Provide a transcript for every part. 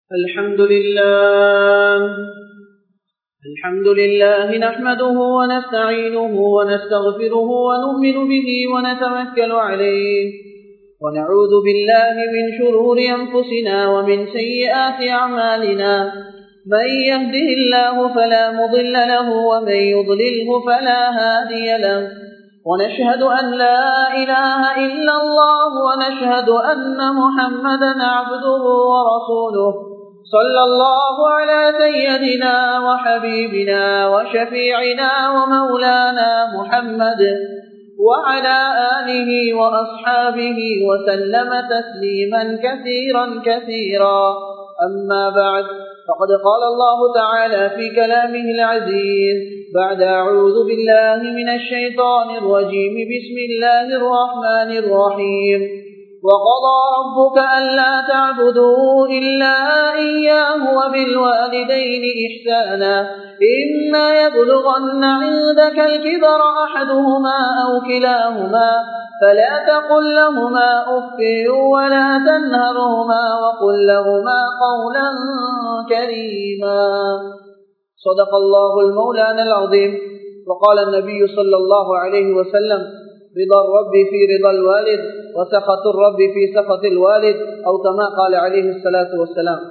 الحمد لله الحمد لله نحمده ونستعينه ونستغفره ونؤمن به ونتوكل عليه ونعوذ بالله من شرور أنفسنا ومن سيئات أعمالنا من يهده الله فلا مضل له ومن يضلله فلا هادي له ونشهد أن لا إله إلا الله ونشهد أن محمدا عبده ورسوله صلى الله على سيدنا وحبيبنا وشفيعنا ومولانا محمد وعلى آله وأصحابه وسلم تسليما كثيرا كثيرا أما بعد فقد قال الله تعالى في كلامه العزيز بعد أعوذ بالله من الشيطان الرجيم بسم الله الرحمن الرحيم وقضى ربك ألا تعبدوا إلا إياه وبالوالدين إحسانا إما يبلغن عندك الكبر أحدهما أو كلاهما فلا تقل لهما أف ولا تنهرهما وقل لهما قولا كريما صدق الله المولانا العظيم وقال النبي صلى الله عليه وسلم رضا الرب في رضا الوالد وسخط الرب في سخط الوالد أو كما قال عليه الصلاة والسلام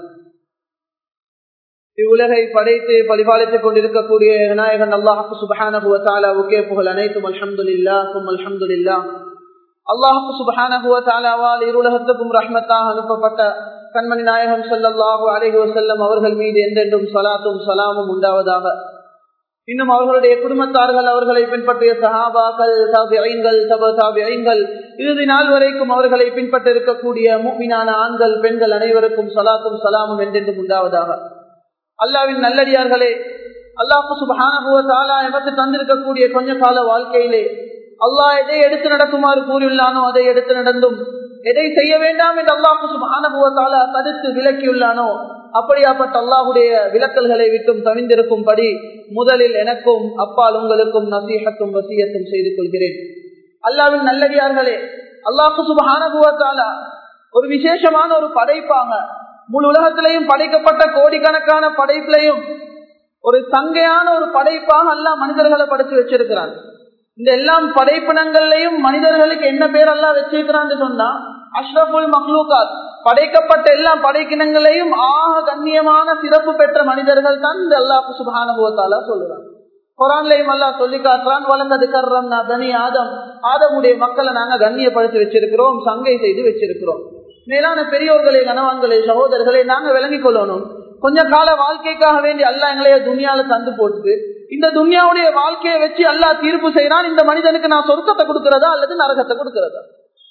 இவ்வுலகை படைத்து பரிபாலித்துக் கொண்டிருக்கக்கூடிய விநாயகன் அல்லாஹு சுபஹானகுவத்தாலாவுக்கே புகழ் அனைத்தும் அல்ஹம்துலில்லா தும் அல்ஹம்துலில்லா அல்லாஹு சுபஹானகுவத்தாலாவால் இருலகத்துக்கும் ரஹ்மத்தாக அனுப்பப்பட்ட கண்மணி நாயகம் சல்லாஹு அலஹி வசல்லம் அவர்கள் மீது எந்தென்றும் சலாத்தும் சலாமும் உண்டாவதாக இன்னும் அவர்களுடைய குடும்பத்தார்கள் அவர்களை பின்பற்றிய சஹாபாக்கள் தாபியங்கள் தப தாபியங்கள் இறுதி நாள் வரைக்கும் அவர்களை பின்பற்ற இருக்கக்கூடிய மூமினான ஆண்கள் பெண்கள் அனைவருக்கும் சலாத்தும் சலாமும் என்றென்றும் உண்டாவதாக அல்லாவின் நல்லடியார்களே அல்லாஹு சுபானா எமக்கு தந்திருக்கக்கூடிய கொஞ்ச கால வாழ்க்கையிலே அல்லாஹ் எதை எடுத்து நடக்குமாறு கூறியுள்ளானோ அதை எடுத்து நடந்தும் எதை செய்ய வேண்டாம் என்று அல்லாஹு சுபானுவத்தாலா தடுத்து விலக்கியுள்ளானோ அப்படியாப்பட்ட அல்லாஹுடைய விலக்கல்களை விட்டும் தவிந்திருக்கும்படி முதலில் எனக்கும் அப்பால் உங்களுக்கும் நசீகத்தும் வசியத்தும் செய்து கொள்கிறேன் அல்லாவின் நல்லடியார்களே அல்லாஹு சுபானுவத்தாலா ஒரு விசேஷமான ஒரு படைப்பாங்க முழு உலகத்திலையும் படைக்கப்பட்ட கோடிக்கணக்கான படைப்பிலையும் ஒரு சங்கையான ஒரு படைப்பாக அல்ல மனிதர்களை படைச்சு வச்சிருக்கிறான் இந்த எல்லாம் படைப்பினங்கள்லையும் மனிதர்களுக்கு என்ன பேர் எல்லாம் வச்சிருக்கிறான்னு சொன்னா அஷ்ரபுல் மஹ்லூகாத் படைக்கப்பட்ட எல்லா படைக்கினங்களையும் ஆக கண்ணியமான சிறப்பு பெற்ற மனிதர்கள் தான் இந்த அல்லாஹு சுபானுபவத்தால சொல்லுறாங்க குரான்லையும் அல்லா சொல்லி காட்டுறான் வளர்ந்தது கர்றம் தனி ஆதம் ஆதமுடைய மக்களை நாங்க கண்ணியப்படுத்தி வச்சிருக்கிறோம் சங்கை செய்து வச்சிருக்கிறோம் மேலான பெரியோர்களே கணவான்களே சகோதரர்களே நாங்க விளங்கிக் கொள்ளணும் கொஞ்ச கால வாழ்க்கைக்காக வேண்டி அல்லா எங்களைய துணியால தந்து போட்டு இந்த துனியாவுடைய வாழ்க்கையை வச்சு அல்லா தீர்ப்பு செய்யறான் இந்த மனிதனுக்கு நான் சொர்க்கத்தை கொடுக்கிறதா அல்லது நரகத்தை கொடுக்கிறதா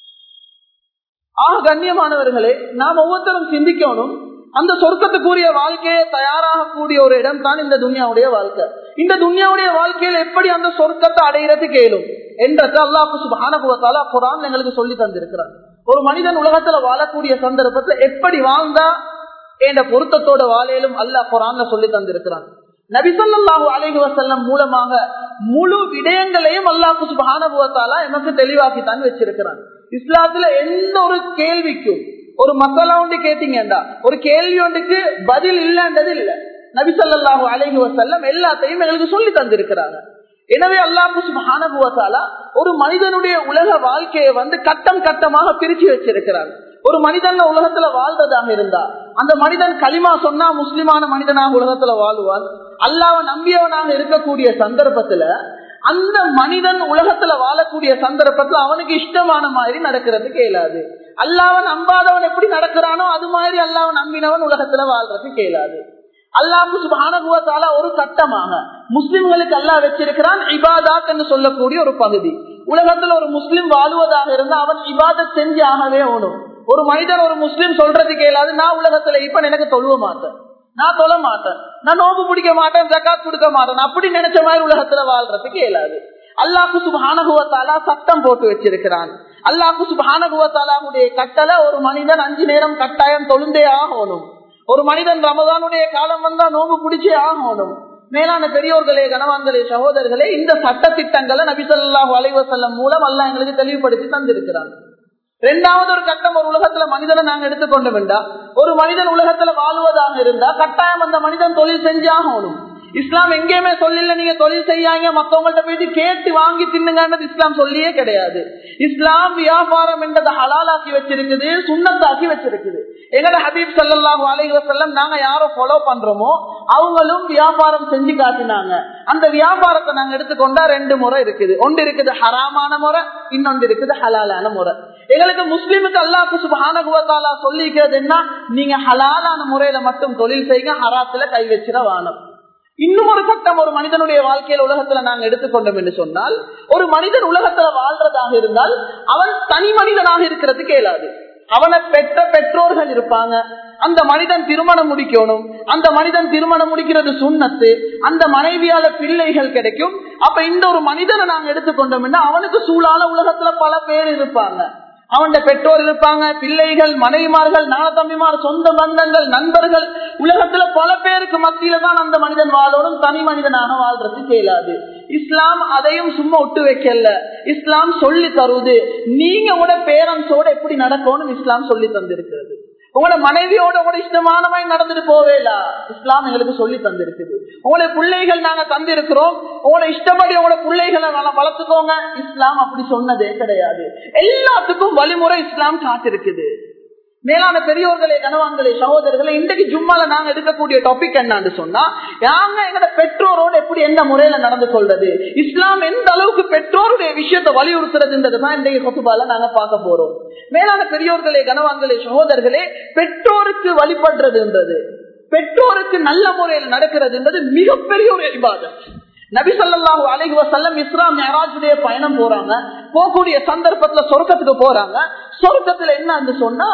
ஆக கண்ணியமானவர்களே நாம் ஒவ்வொருத்தரும் சிந்திக்கணும் அந்த சொர்க்கத்துக்குரிய வாழ்க்கையை தயாராக கூடிய ஒரு இடம் தான் இந்த துனியாவுடைய வாழ்க்கை இந்த துனியாவுடைய வாழ்க்கையில எப்படி அந்த சொர்க்கத்தை அடைகிறது கேளும் என்றது அல்லாஹு சுபானுவத்தால குரான் எங்களுக்கு சொல்லி தந்திருக்கிறார் ஒரு மனிதன் உலகத்துல வாழக்கூடிய சந்தர்ப்பத்துல எப்படி வாழ்ந்தா என்ற பொருத்தத்தோட வாழையிலும் அல்லாஹ் குரான்ல சொல்லி தந்திருக்கிறான் நபிசல்லாஹு அலைஹி வசல்லம் மூலமாக முழு விடயங்களையும் அல்லாஹு சுபானுவத்தாலா எனக்கு தெளிவாக்கித்தான் வச்சிருக்கிறான் இஸ்லாத்துல எந்த ஒரு கேள்விக்கும் ஒரு மசாலா ஒன்று கேட்டீங்கடா ஒரு கேள்வி ஒன்றுக்கு பதில் இல்லைன்றது இல்ல நபிசல்லாஹு அலைஹி வசல்லம் எல்லாத்தையும் எங்களுக்கு சொல்லி தந்திருக்கிறாங்க எனவே அல்லாஹு சுபானுவத்தாலா ஒரு மனிதனுடைய உலக வாழ்க்கையை வந்து கட்டம் கட்டமாக பிரிச்சு வச்சிருக்கிறார் ஒரு மனிதன் உலகத்துல வாழ்றதாக இருந்தா அந்த மனிதன் களிமா சொன்னா முஸ்லிமான மனிதனாக உலகத்துல வாழ்வான் அல்லாவ நம்பியவனாக இருக்கக்கூடிய சந்தர்ப்பத்துல அந்த மனிதன் உலகத்துல வாழக்கூடிய சந்தர்ப்பத்துல அவனுக்கு இஷ்டமான மாதிரி நடக்கிறதுக்கு இயலாது அல்லாவ நம்பாதவன் எப்படி நடக்கிறானோ அது மாதிரி அல்லாவ நம்பினவன் உலகத்துல வாழ்றதுக்கு இயலாது அல்லாஹு சுபானுவத்தால ஒரு கட்டமாக முஸ்லிம்களுக்கு அல்லாஹ் வச்சிருக்கிறான் இபாதாத் என்று சொல்லக்கூடிய ஒரு பகுதி உலகத்துல ஒரு முஸ்லிம் வாழுவதாக இருந்தா அவன் இபாதத் செஞ்சு ஆகவே ஓடும் ஒரு மனிதன் ஒரு முஸ்லிம் சொல்றதுக்கு இயலாது நான் உலகத்துல இப்ப எனக்கு தொழுவ மாட்டேன் நான் தொழ மாட்டேன் நான் நோம்பு பிடிக்க மாட்டேன் ஜக்காத் கொடுக்க மாட்டேன் அப்படி நினைச்ச மாதிரி உலகத்துல வாழ்றதுக்கு இயலாது அல்லாஹு சுபானுவத்தாலா சட்டம் போட்டு வச்சிருக்கிறான் அல்லாஹு சுபானுவத்தாலாவுடைய கட்டளை ஒரு மனிதன் அஞ்சு நேரம் கட்டாயம் தொழுந்தே ஆகணும் ஒரு மனிதன் ரமதானுடைய காலம் வந்தா நோம்பு பிடிச்சே ஆகணும் மேலான பெரியோர்களே கனவான்களே சகோதரர்களே இந்த சட்ட திட்டங்களை நபிசல்லாஹு அலைவசல்லம் மூலம் அல்லா எங்களுக்கு தெளிவுபடுத்தி தந்திருக்கிறான் இரண்டாவது ஒரு கட்டம் ஒரு உலகத்துல மனிதனை நாங்க எடுத்துக்கொண்டோம் என்றா ஒரு மனிதன் உலகத்துல வாழ்வதாக இருந்தா கட்டாயம் அந்த மனிதன் தொழில் செஞ்சாகணும் இஸ்லாம் எங்கேயுமே சொல்லல நீங்க தொழில் செய்யாங்க மத்தவங்கள்ட்ட போயிட்டு கேட்டு வாங்கி தின்னுங்கன்றது இஸ்லாம் சொல்லியே கிடையாது இஸ்லாம் வியாபாரம் என்றதை ஹலாலாக்கி வச்சிருக்குது சுண்ணத்தாக்கி வச்சிருக்குது எங்கட ஹபீப் சல்லாஹு அலைஹி வஸல்லம் நாங்க யாரோ ஃபாலோ பண்றோமோ அவங்களும் வியாபாரம் செஞ்சு காட்டினாங்க அந்த வியாபாரத்தை நாங்க எடுத்துக்கொண்டா ரெண்டு முறை இருக்குது ஒன்று இருக்குது ஹராமான முறை இன்னொன்று இருக்குது ஹலாலான முறை எங்களுக்கு முஸ்லிமுக்கு அல்லாஹு சுபானகுவத்தாலா சொல்லிக்கிறது என்ன நீங்க ஹலாலான முறையில மட்டும் தொழில் செய்யுங்க ஹராத்துல கை வச்சிட வானம் இன்னும் ஒரு கட்டம் ஒரு மனிதனுடைய வாழ்க்கையில உலகத்துல நாங்க எடுத்துக்கொண்டோம் என்று சொன்னால் ஒரு மனிதன் உலகத்துல வாழ்றதாக இருந்தால் அவன் தனி மனிதனாக இருக்கிறதுக்கு இயலாது அவனை பெற்ற பெற்றோர்கள் இருப்பாங்க அந்த மனிதன் திருமணம் முடிக்கணும் அந்த மனிதன் திருமணம் முடிக்கிறது சுண்ணத்து அந்த மனைவியால பிள்ளைகள் கிடைக்கும் அப்ப இந்த ஒரு மனிதனை நாங்க எடுத்துக்கொண்டோம்னா அவனுக்கு சூழால உலகத்துல பல பேர் இருப்பாங்க அவன் பெற்றோர் இருப்பாங்க பிள்ளைகள் மனைவிமார்கள் நாளத்தம்பிமார் சொந்த பந்தங்கள் நண்பர்கள் உலகத்துல பல பேருக்கு மத்தியில தான் அந்த மனிதன் வாழணும் தனி மனிதனாக வாழ்றது கேளாது இஸ்லாம் அதையும் சும்மா விட்டு வைக்கல இஸ்லாம் சொல்லி தருவது நீங்க உங்களோட பேரண்ட்ஸோட எப்படி நடக்கணும் இஸ்லாம் சொல்லி தந்திருக்கிறது உங்களோட மனைவியோட கூட இஷ்டமானவை நடந்துட்டு போவேலா இஸ்லாம் எங்களுக்கு சொல்லி தந்திருக்குது உங்களுடைய பிள்ளைகள் நாங்க தந்திருக்கிறோம் உங்களோட இஷ்டப்படி உங்களோட பிள்ளைகளை வளர்த்துக்கோங்க இஸ்லாம் அப்படி சொன்னதே கிடையாது எல்லாத்துக்கும் வழிமுறை இஸ்லாம் காத்திருக்குது மேலான பெரியோர்களே கனவான்களே சகோதரர்களே இன்றைக்கு ஜும்மால நாங்க எடுக்கக்கூடிய டாபிக் என்னன்னு சொன்னா நாங்க எங்களோட பெற்றோரோட எப்படி எந்த முறையில நடந்து கொள்றது இஸ்லாம் எந்த அளவுக்கு பெற்றோருடைய விஷயத்தை வலியுறுத்துறதுன்றதுதான் இன்றைக்கு கொத்துபால நாங்க பார்க்க போறோம் மேலான பெரியோர்களே கனவான்களே சகோதரர்களே பெற்றோருக்கு வழிபடுறதுன்றது பெற்றோருக்கு நல்ல முறையில் நடக்கிறதுன்றது மிகப்பெரிய ஒரு இபாதத் நபி சொல்லாஹு அலைஹி வசல்லம் இஸ்லாம் மெஹராஜுடைய பயணம் போறாங்க போகக்கூடிய சந்தர்ப்பத்துல சொர்க்கத்துக்கு போறாங்க சொர்க்கத்துல என்னன்னு சொன்னா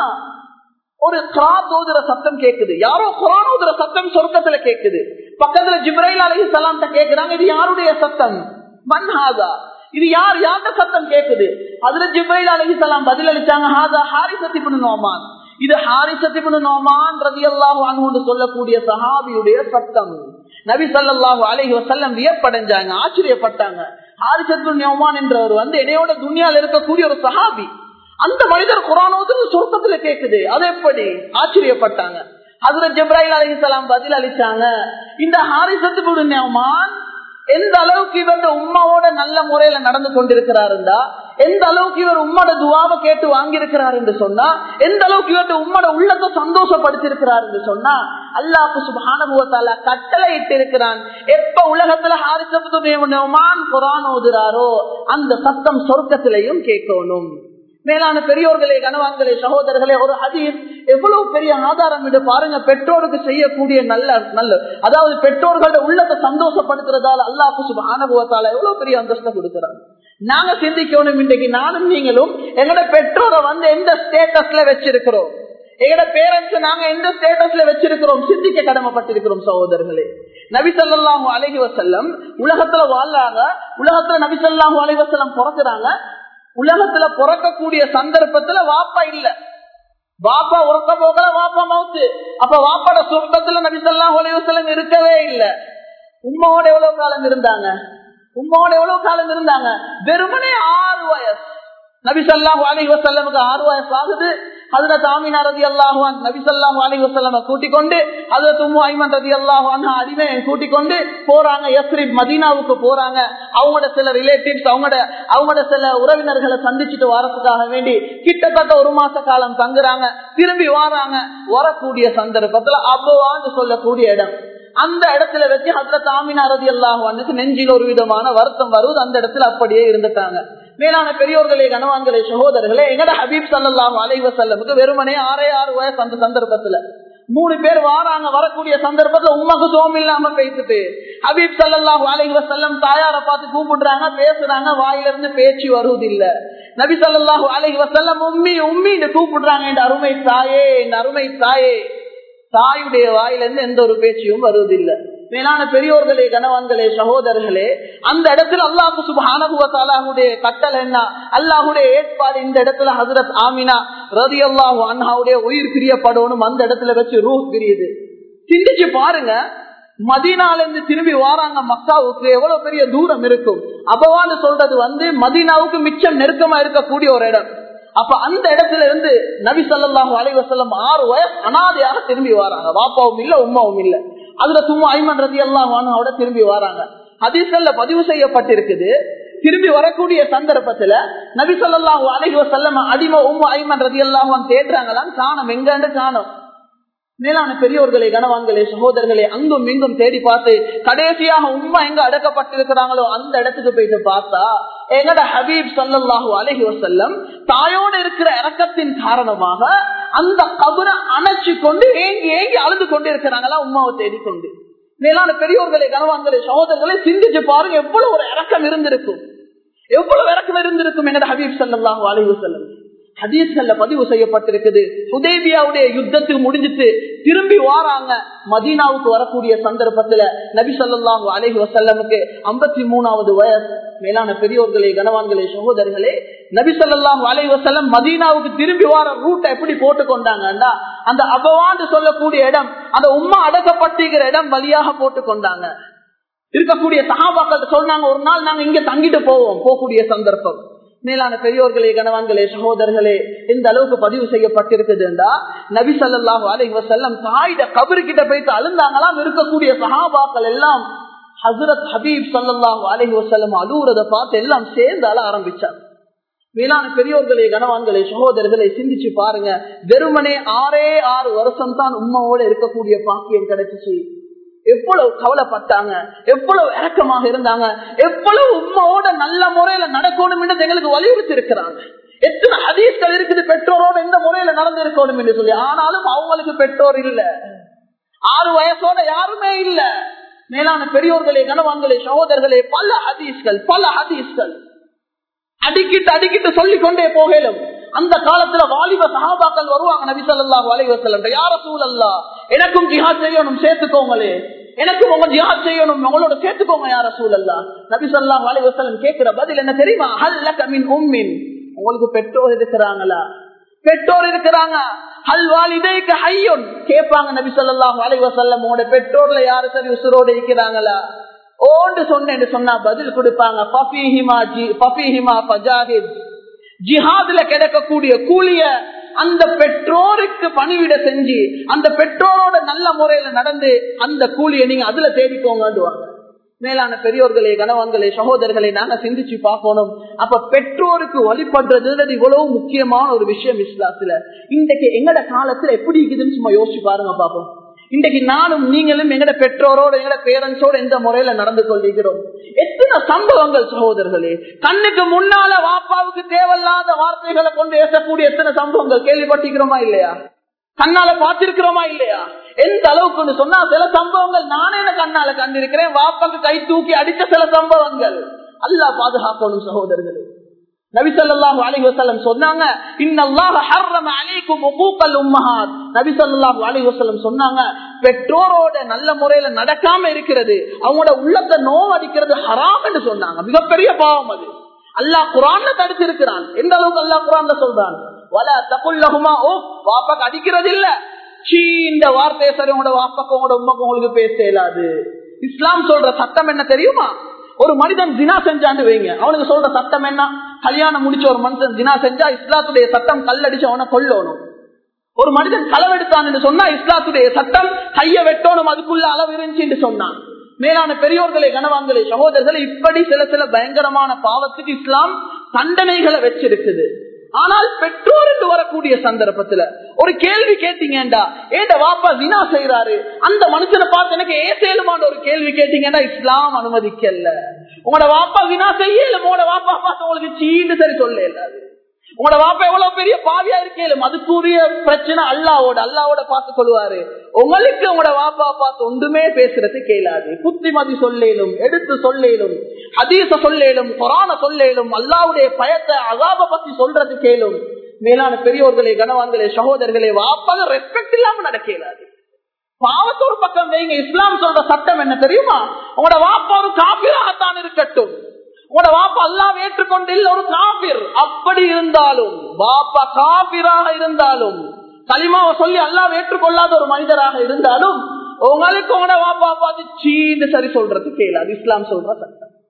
ஒரு கிராத் ஓதுற சத்தம் கேக்குது யாரோ குரான் ஓதுற சத்தம் சொர்க்கத்துல கேக்குது பக்கத்துல ஜிப்ரைல் அலஹி சலாம்கிட்ட கேக்குறாங்க இது யாருடைய சத்தம் மன்ஹாதா இது யார் யார்கிட்ட சத்தம் கேக்குது அதுல ஜிப்ரைல் அலஹி சலாம் பதில் அளிச்சாங்க ஹாதா ஹாரி சத்திபுன் நோமான் இது ஹாரி சத்திபுன் நோமான் ரதி அல்லாஹு சொல்லக்கூடிய சஹாபியுடைய சத்தம் நபி சல்லாஹூ அலஹி வசல்லம் வியப்படைஞ்சாங்க ஆச்சரியப்பட்டாங்க ஹாரிசத்து நோமான் என்றவர் வந்து இடையோட துணியால் இருக்கக்கூடிய ஒரு சஹாபி அந்த மனிதர் குரானோது சொர்க்கத்துல கேக்குது அது எப்படி ஆச்சரியப்பட்டாங்க அதுல ஜிப்ராஹில் அலிசலாம் பதில் அளிச்சாங்க இந்த ஹாரிசத்து நோமான் எந்த அளவுக்கு இவருடைய உம்மாவோட நல்ல முறையில நடந்து கொண்டிருக்கிறாருந்தா எந்த அளவுக்கு இவர் உம்மோட துவாவை கேட்டு வாங்கியிருக்கிறார் என்று சொன்னா எந்த அளவுக்கு இவருடைய உம்மோட உள்ளத்தை சந்தோஷப்படுத்திருக்கிறார் என்று சொன்னா அல்லாஹு சுபானுவத்தால கட்டளை இட்டு இருக்கிறான் எப்ப உலகத்துல ஹாரிசபுமான் குரான் ஓதுறாரோ அந்த சத்தம் சொர்க்கத்திலையும் கேட்கணும் மேலான பெரியோர்களே கனவான்களே சகோதரர்களே ஒரு ஹதீஸ் எவ்வளவு பெரிய ஆதாரம் இது பாருங்க பெற்றோருக்கு செய்யக்கூடிய நல்ல நல்ல அதாவது பெற்றோர்களோட உள்ளத்தை சந்தோஷப்படுத்துறதால அல்லாஹு சுபானுவத்தால எவ்வளவு பெரிய அந்தஸ்தை கொடுக்கிறாங்க நாங்க சிந்திக்கணும் இன்றைக்கு நானும் நீங்களும் எங்களோட பெற்றோரை வந்து எந்த ஸ்டேட்டஸ்ல வச்சிருக்கிறோம் எங்கட பேரண்ட்ஸ் நாங்க எந்த ஸ்டேட்டஸ்ல வச்சிருக்கிறோம் சிந்திக்க கடமைப்பட்டிருக்கிறோம் சகோதரர்களே நபிசல்லாஹு அலஹி வசல்லம் உலகத்துல வாழ்றாங்க உலகத்துல நபிசல்லாஹு அலஹி வசல்லம் பிறக்குறாங்க உலகத்துல பிறக்கக்கூடிய சந்தர்ப்பத்துல வாப்பா இல்ல வாப்பா உறக்க போகல வாப்பா மவுத்து அப்ப வாப்பாட சொர்க்கத்துல நபிசல்லாஹு அலஹி வசல்லம் இருக்கவே இல்லை உம்மாவோட எவ்வளவு காலம் இருந்தாங்க உம்மாவோட எவ்வளவு காலம் இருந்தாங்க வெறுமனே ஆறு வயசு நபி சொல்லாஹு அலி வசல்லமுக்கு ஆறு வயசு ஆகுது அதுல தாமினா ரதி அல்லாஹுவான் நபி சொல்லாஹு அலி வசல்லம கூட்டிக் கொண்டு அதுல தும்மு ஐமன் ரதி அல்லாஹுவான் அடிமையை கூட்டிக் கொண்டு போறாங்க எஸ்ரி மதீனாவுக்கு போறாங்க அவங்களோட சில ரிலேட்டிவ்ஸ் அவங்களோட அவங்களோட சில உறவினர்களை சந்திச்சுட்டு வரதுக்காக வேண்டி கிட்டத்தட்ட ஒரு மாச காலம் தங்குறாங்க திரும்பி வராங்க வரக்கூடிய சந்தர்ப்பத்துல அவ்வளவான்னு சொல்லக்கூடிய இடம் அந்த இடத்துல வச்சு அதுல தாமினா ரதி அல்லாஹுவானுக்கு நெஞ்சில் ஒரு விதமான வருத்தம் வருவது அந்த இடத்துல அப்படியே இருந்துட்டாங்க மேலான பெரியோர்களே கனவான்களே சகோதரர்களே எங்கட ஹபீப் சல்லாஹூ அலைவ செல்லமுக்கு வெறுமனே ஆறே ஆறு வயசு அந்த சந்தர்ப்பத்துல மூணு பேர் வாராங்க வரக்கூடிய சந்தர்ப்பத்துல உமக்கு சோம் இல்லாம பேசிட்டு ஹபீப் சல்லாஹூ அலைவ செல்லம் தாயார பார்த்து கூப்பிடுறாங்க பேசுறாங்க வாயில இருந்து பேச்சு வருவதில்லை நபி சல்லாஹூ அலைவ செல்லம் உம்மி உம்மின்னு கூப்பிடுறாங்க என் அருமை தாயே என் அருமை தாயே தாயுடைய வாயிலிருந்து எந்த ஒரு பேச்சையும் வருவதில்லை மேலான பெரியோர்களே கணவான்களே சகோதரர்களே அந்த இடத்துல அல்லாஹு சுபானுடைய கட்டல் என்ன அல்லாஹுடைய ஏற்பாடு இந்த இடத்துல ஹசரத் ஆமினா ரதி அல்லாஹு அண்ணாவுடைய உயிர் பிரியப்படணும் அந்த இடத்துல வச்சு ரூ பிரியுது சிந்திச்சு பாருங்க மதீனால இருந்து திரும்பி வாராங்க மக்காவுக்கு எவ்வளவு பெரிய தூரம் இருக்கும் அபவான்னு சொல்றது வந்து மதீனாவுக்கு மிச்சம் நெருக்கமா இருக்கக்கூடிய ஒரு இடம் அப்ப அந்த இடத்துல இருந்து நபி சொல்லாஹு அலைவசல்லம் ஆறு வயசு அனாதையாக திரும்பி வராங்க வாப்பாவும் இல்ல உமாவும் இல்ல அதுல சும்மா ஐமன் ரதி எல்லாம் திரும்பி வராங்க ஹதீஸ்கள்ல பதிவு செய்யப்பட்டிருக்குது திரும்பி வரக்கூடிய சந்தர்ப்பத்துல நபி சொல்லாஹு அலைஹி வசல்லம் அடிம உம்ம ஐமன் ரதி எல்லாம் தேடுறாங்களாம் காணும் எங்கன்னு காணும் மேலான பெரியோர்களே கனவான்களே சகோதரர்களே அங்கும் இங்கும் தேடி பார்த்து கடைசியாக உண்மை எங்க அடக்கப்பட்டிருக்கிறாங்களோ அந்த இடத்துக்கு போயிட்டு பார்த்தா எங்கட ஹபீப் சல்லாஹூ அலஹி வசல்லம் தாயோடு இருக்கிற இறக்கத்தின் காரணமாக அந்த கபரை அணைச்சு கொண்டு ஏங்கி ஏங்கி அழுது கொண்டு இருக்கிறாங்களா உமாவை தேடிக்கொண்டு மேலான பெரியோர்களே கனவான்களே சகோதரர்களே சிந்திச்சு பாருங்க எவ்வளவு ஒரு இறக்கம் இருந்திருக்கும் எவ்வளவு இறக்கம் இருந்திருக்கும் எங்கட ஹபீப் சல்லாஹூ அலஹி வசல்லம் ஹதீஸ்கள்ல பதிவு செய்யப்பட்டிருக்குது சுதேபியாவுடைய யுத்தத்துக்கு முடிஞ்சிட்டு திரும்பி வாராங்க மதீனாவுக்கு வரக்கூடிய சந்தர்ப்பத்துல நபி சொல்லாஹு அலஹி வசல்லமுக்கு ஐம்பத்தி மூணாவது வயசு மேலான பெரியோர்களே கனவான்களே சகோதரர்களே நபி சொல்லாஹு அலஹி வசல்லம் மதீனாவுக்கு திரும்பி வார ரூட்டை எப்படி போட்டு கொண்டாங்கண்டா அந்த அபவாண்டு சொல்லக்கூடிய இடம் அந்த உம்மா அடக்கப்பட்டிருக்கிற இடம் வழியாக போட்டு கொண்டாங்க இருக்கக்கூடிய சகாபாக்கள் சொன்னாங்க ஒரு நாள் நாங்க இங்க தங்கிட்டு போவோம் போகக்கூடிய சந்தர்ப்பம் மேலான பெரியோர்களே கணவான்களே சகோதரர்களே இந்த அளவுக்கு பதிவு செய்யப்பட்டிருக்குதுண்டா நபி சல்லாஹூ அலை வசல்லம் தாயிட கபரு கிட்ட போயிட்டு அழுந்தாங்களாம் இருக்கக்கூடிய சஹாபாக்கள் எல்லாம் ஹசரத் ஹபீப் சல்லாஹூ அலை வசல்லம் அழுவுறத பார்த்து எல்லாம் சேர்ந்து அழ ஆரம்பிச்சார் மேலான பெரியோர்களே கனவான்களே சகோதரர்களை சிந்திச்சு பாருங்க வெறுமனே ஆறே ஆறு வருஷம் தான் உண்மையோட இருக்கக்கூடிய பாக்கியம் கிடைச்சிச்சு எவ்வளவு கவலைப்பட்டாங்க எவ்வளவு இறக்கமாக இருந்தாங்க எவ்வளவு உண்மையோட நல்ல முறையில நடக்கணும் என்று எங்களுக்கு வலியுறுத்தி இருக்கிறாங்க எத்தனை ஹதீஸ்கள் இருக்குது பெற்றோரோட எந்த முறையில நடந்திருக்கணும் என்று சொல்லி ஆனாலும் அவங்களுக்கு பெற்றோர் இல்ல ஆறு வயசோட யாருமே இல்ல மேலான பெரியோர்களே கனவான்களே சகோதரர்களே பல ஹதீஸ்கள் பல ஹதீஸ்கள் அடிக்கிட்டு அடிக்கிட்டு சொல்லிக் கொண்டே போகலும் அந்த காலத்துல வாலிப சகாபாக்கள் வருவாங்க நபி சொல்லாஹு அலைவசல்லம் யார சூழல்லா எனக்கும் ஜிஹாத் செய்யணும் சேர்த்துக்கோங்களே எனக்கும் உங்க ஜிஹாத் செய்யணும் உங்களோட சேர்த்துக்கோங்க யார சூழல்லா நபி சொல்லாஹு அலைவசல்லம் கேட்கிற பதில் என்ன தெரியுமா ஹல்ல கமின் உம்மின் உங்களுக்கு பெற்றோர் இருக்கிறாங்களா பெற்றோர் இருக்கிறாங்க ஹல் வாலிதைக்கு ஹையுன் கேட்பாங்க நபி சொல்லாஹு அலைவசல்லம் உங்களோட பெற்றோர்ல யாரு சரி உசுரோடு இருக்கிறாங்களா ஓண்டு சொன்னேன்னு சொன்னா பதில் கொடுப்பாங்க பஃபிஹிமா ஜி பஃபிஹிமா பஜாஹித் ஜிஹாதுல கிடைக்கக்கூடிய கூலிய அந்த பெற்றோருக்கு பணிவிட செஞ்சு அந்த பெற்றோரோட நல்ல முறையில நடந்து அந்த கூலியை நீங்க அதுல தேடிக்கோங்கன்னுவாங்க மேலான பெரியோர்களே கணவன்களே சகோதரர்களை நாங்க சிந்திச்சு பார்க்கணும் அப்ப பெற்றோருக்கு வழிபடுறது இவ்வளவு முக்கியமான ஒரு விஷயம் இஸ்லாத்துல இன்றைக்கு எங்கட காலத்துல எப்படி இருக்குதுன்னு சும்மா யோசிச்சு பாருங்க பாப்போம் இன்றைக்கு நானும் நீங்களும் எங்கட பெற்றோரோட எங்கட பேரண்ட்ஸோட எந்த முறையில நடந்து கொள்கிறோம் எத்தனை சம்பவங்கள் சகோதரர்களே கண்ணுக்கு முன்னால வாப்பாவுக்கு தேவையில்லாத வார்த்தைகளை கொண்டு ஏசக்கூடிய எத்தனை சம்பவங்கள் கேள்விப்பட்டிருக்கிறோமா இல்லையா கண்ணால பார்த்திருக்கிறோமா இல்லையா எந்த அளவுக்கு சொன்னா சில சம்பவங்கள் நானே கண்ணால கண்டிருக்கிறேன் வாப்பாக்கு கை தூக்கி அடித்த சில சம்பவங்கள் அல்லா பாதுகாக்கணும் சகோதரர்களே நபிசல்லாஹு அலைஹி வஸல்லம் சொன்னாங்க இன்னல்லாஹ ஹர்ரம அலைக்கும் உகூகல் உம்மஹாத் நபிசல்லாஹு அலைஹி வஸல்லம் சொன்னாங்க பெற்றோரோட நல்ல முறையில நடக்காம இருக்கிறது அவங்களோட உள்ளத்தை நோவடிக்கிறது ஹராம் என்று சொன்னாங்க மிகப்பெரிய பாவம் அது அல்லாஹ் குரான்ல தடுத்திருக்கிறான் எந்த அளவுக்கு அல்லாஹ் குரான்ல சொல்றான் வல தகுல்லஹுமா ஓ வாப்பாக்கு அடிக்கிறது இல்ல சீ இந்த வார்த்தையை சரி உங்களோட வாப்பாக்கு உங்களோட உண்மைக்கு உங்களுக்கு பேச இயலாது இஸ்லாம் சொல்ற சட்டம் என்ன தெரியுமா ஒரு மனிதன் தினா செஞ்சான்னு வைங்க அவனுக்கு சொல்ற சட்டம் என்ன கல்யாணம் முடிச்ச ஒரு மனுஷன் தினா செஞ்சா இஸ்லாத்துடைய சட்டம் கல்லடிச்சு அவனை கொல்லணும் ஒரு மனிதன் களவெடுத்தான் சொன்னா இஸ்லாத்துடைய சட்டம் கைய வெட்டணும் அதுக்குள்ள அளவு இருந்துச்சு சொன்னான் மேலான பெரியோர்களே கனவான்களே சகோதரர்களே இப்படி சில சில பயங்கரமான பாவத்துக்கு இஸ்லாம் தண்டனைகளை வச்சிருக்குது ஆனால் பெற்றோருக்கு வரக்கூடிய சந்தர்ப்பத்துல ஒரு கேள்வி கேட்டீங்கடா ஏண்ட வாப்பா வினா செய்யறாரு அந்த மனுஷனை பார்த்து எனக்கு ஏசேலுமான ஒரு கேள்வி கேட்டீங்கன்னா இஸ்லாம் அனுமதிக்கல உங்களோட வாப்பா வினா செய்யல உங்களோட வாப்பா பார்த்து உங்களுக்கு சீண்டு சரி சொல்ல இல்லாது உங்களோட வாப்பா எவ்வளவு பெரிய பாவியா இருக்கேலும் அதுக்குரிய பிரச்சனை அல்லாவோட அல்லாவோட பார்த்து கொள்வாரு உங்களுக்கு உங்களோட வாப்பா பார்த்து ஒன்றுமே பேசுறது கேளாது புத்திமதி சொல்லேலும் எடுத்து சொல்லேலும் ஹதீச சொல்லேலும் கொரான சொல்லேலும் அல்லாவுடைய பயத்தை அகாப பத்தி சொல்றது கேளும் மேலான பெரியோர்களே கனவான்களே சகோதரர்களே வாப்பாக ரெஸ்பெக்ட் இல்லாம நடக்கலாது பாவத்தொரு பக்கம் வைங்க இஸ்லாம் சொல்ற சட்டம் என்ன தெரியுமா உங்களோட வாப்பா ஒரு காபிராகத்தான் இருக்கட்டும் உங்களோட வாப்பா எல்லாம் ஏற்றுக்கொண்டு இல்ல ஒரு காபிர் அப்படி இருந்தாலும் வாப்பா காபிராக இருந்தாலும் களிமாவை சொல்லி எல்லாம் ஏற்றுக்கொள்ளாத ஒரு மனிதராக இருந்தாலும் உங்களுக்கு உங்களோட வாப்பா பார்த்து சீன்னு சரி சொல்றது கேளாது இஸ்லாம் சொல்ற சட்டம்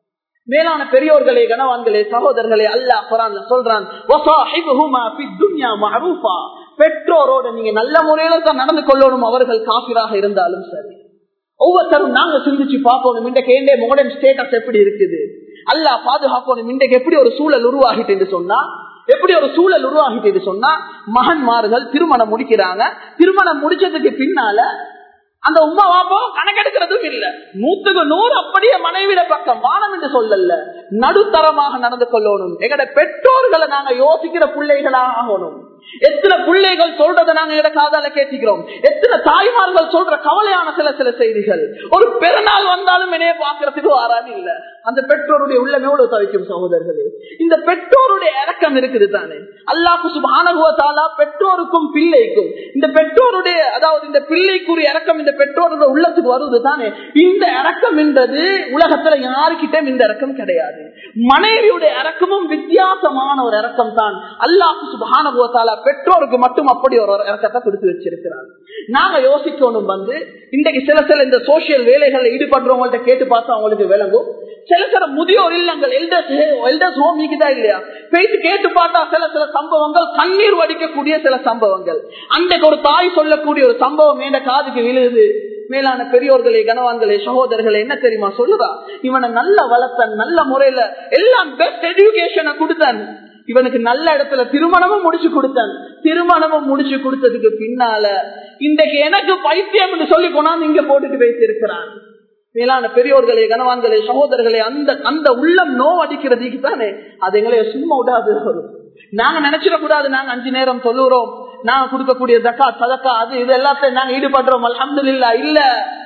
மேலான பெரியோர்களே கனவான்களே சகோதரர்களே அல்லாஹ் குரான்ல சொல்றான் வஸாஹிபுஹுமா ஃபித் துன்யா மஅரூஃபா பெற்றோரோட நீங்க நல்ல முறையில தான் நடந்து கொள்ளணும் அவர்கள் காபிராக இருந்தாலும் சரி ஒவ்வொருத்தரும் நாங்க சிந்திச்சு பார்க்கணும் இன்றைக்கு ஏண்டே மாடர்ன் ஸ்டேட்டஸ் எப்படி இருக்குது அல்லாஹ் பாதுகாக்கணும் இன்றைக்கு எப்படி ஒரு சூழல் உருவாகிட்டு சொன்னா எப்படி ஒரு சூழல் உருவாகிட்டு சொன்னா மகன்மார்கள் திருமணம் முடிக்கிறாங்க திருமணம் முடிச்சதுக்கு பின்னால அந்த உமா வாப்பா கணக்கெடுக்கிறதும் இல்ல நூத்துக்கு நூறு அப்படியே மனைவிட பக்கம் வானம் என்று சொல்லல நடுத்தரமாக நடந்து கொள்ளணும் எங்கட பெற்றோர்களை நாங்க யோசிக்கிற பிள்ளைகளாக ஆகணும் எத்தனை பிள்ளைகள் சொல்றதை நாங்க எங்க காதால கேட்டுக்கிறோம் எத்தனை தாய்மார்கள் சொல்ற கவலையான சில சில செய்திகள் ஒரு பெருநாள் வந்தாலும் என்னைய பாக்குறதுக்கு வராது இல்ல அந்த பெற்றோருடைய உள்ளமையோடு தவிக்கும் சகோதரர்களே இந்த பெற்றோருடைய இறக்கம் இருக்குது தானே அல்லாஹு சுபானுவத்தாலா பெற்றோருக்கும் பிள்ளைக்கும் இந்த பெற்றோருடைய அதாவது இந்த பிள்ளைக்குரிய இறக்கம் இந்த பெற்றோருடைய உள்ளத்துக்கு வருவது தானே இந்த இறக்கம் என்பது உலகத்துல யாருக்கிட்டும் இந்த இறக்கம் கிடையாது மனைவியுடைய இறக்கமும் வித்தியாசமான ஒரு இறக்கம் தான் அல்லாஹு சுபானுவத்தாலா பெற்றோருக்கு மட்டும் அப்படி ஒரு இறக்கத்தை கொடுத்து வச்சிருக்கிறார் நாங்க யோசிக்கணும் வந்து இன்றைக்கு சில சில இந்த சோசியல் வேலைகளை ஈடுபடுறவங்கள்ட்ட கேட்டு பார்த்தா அவங்களுக்கு விளங்கும் சில சில முதியோர் இல்லங்கள் எல்டர்ஸ் எல்டர்ஸ் ஹோம் தான் இல்லையா போயிட்டு கேட்டு பார்த்தா சில சில சம்பவங்கள் கண்ணீர் வடிக்கக்கூடிய சில சம்பவங்கள் அன்றைக்கு ஒரு தாய் சொல்லக்கூடிய ஒரு சம்பவம் மேல காதுக்கு விழுது மேலான பெரியோர்களே கனவான்களே சகோதரர்களே என்ன தெரியுமா சொல்லுதா இவனை நல்ல வளர்த்தன் நல்ல முறையில எல்லாம் பெஸ்ட் எஜுகேஷனை கொடுத்தன் இவனுக்கு நல்ல இடத்துல திருமணமும் முடிச்சு கொடுத்தன் திருமணமும் முடிச்சு கொடுத்ததுக்கு பின்னால இன்றைக்கு எனக்கு பைத்தியம் என்று சொல்லி கொண்டாந்து இங்க போட்டுட்டு வைத்திருக்கிறான் மேலான பெரியோர்களே கனவான்களே சகோதரர்களே அந்த அந்த உள்ளம் நோவடிக்கிறதுக்கு தானே அது எங்களை சும்மா விடாது வரும் நாங்க நினைச்சிடக்கூடாது நாங்க அஞ்சு நேரம் சொல்லுறோம் நாங்க கொடுக்கக்கூடிய தக்கா சதக்கா அது இது எல்லாத்தையும் நாங்க ஈடுபடுறோம் அலமது இல்ல இல்ல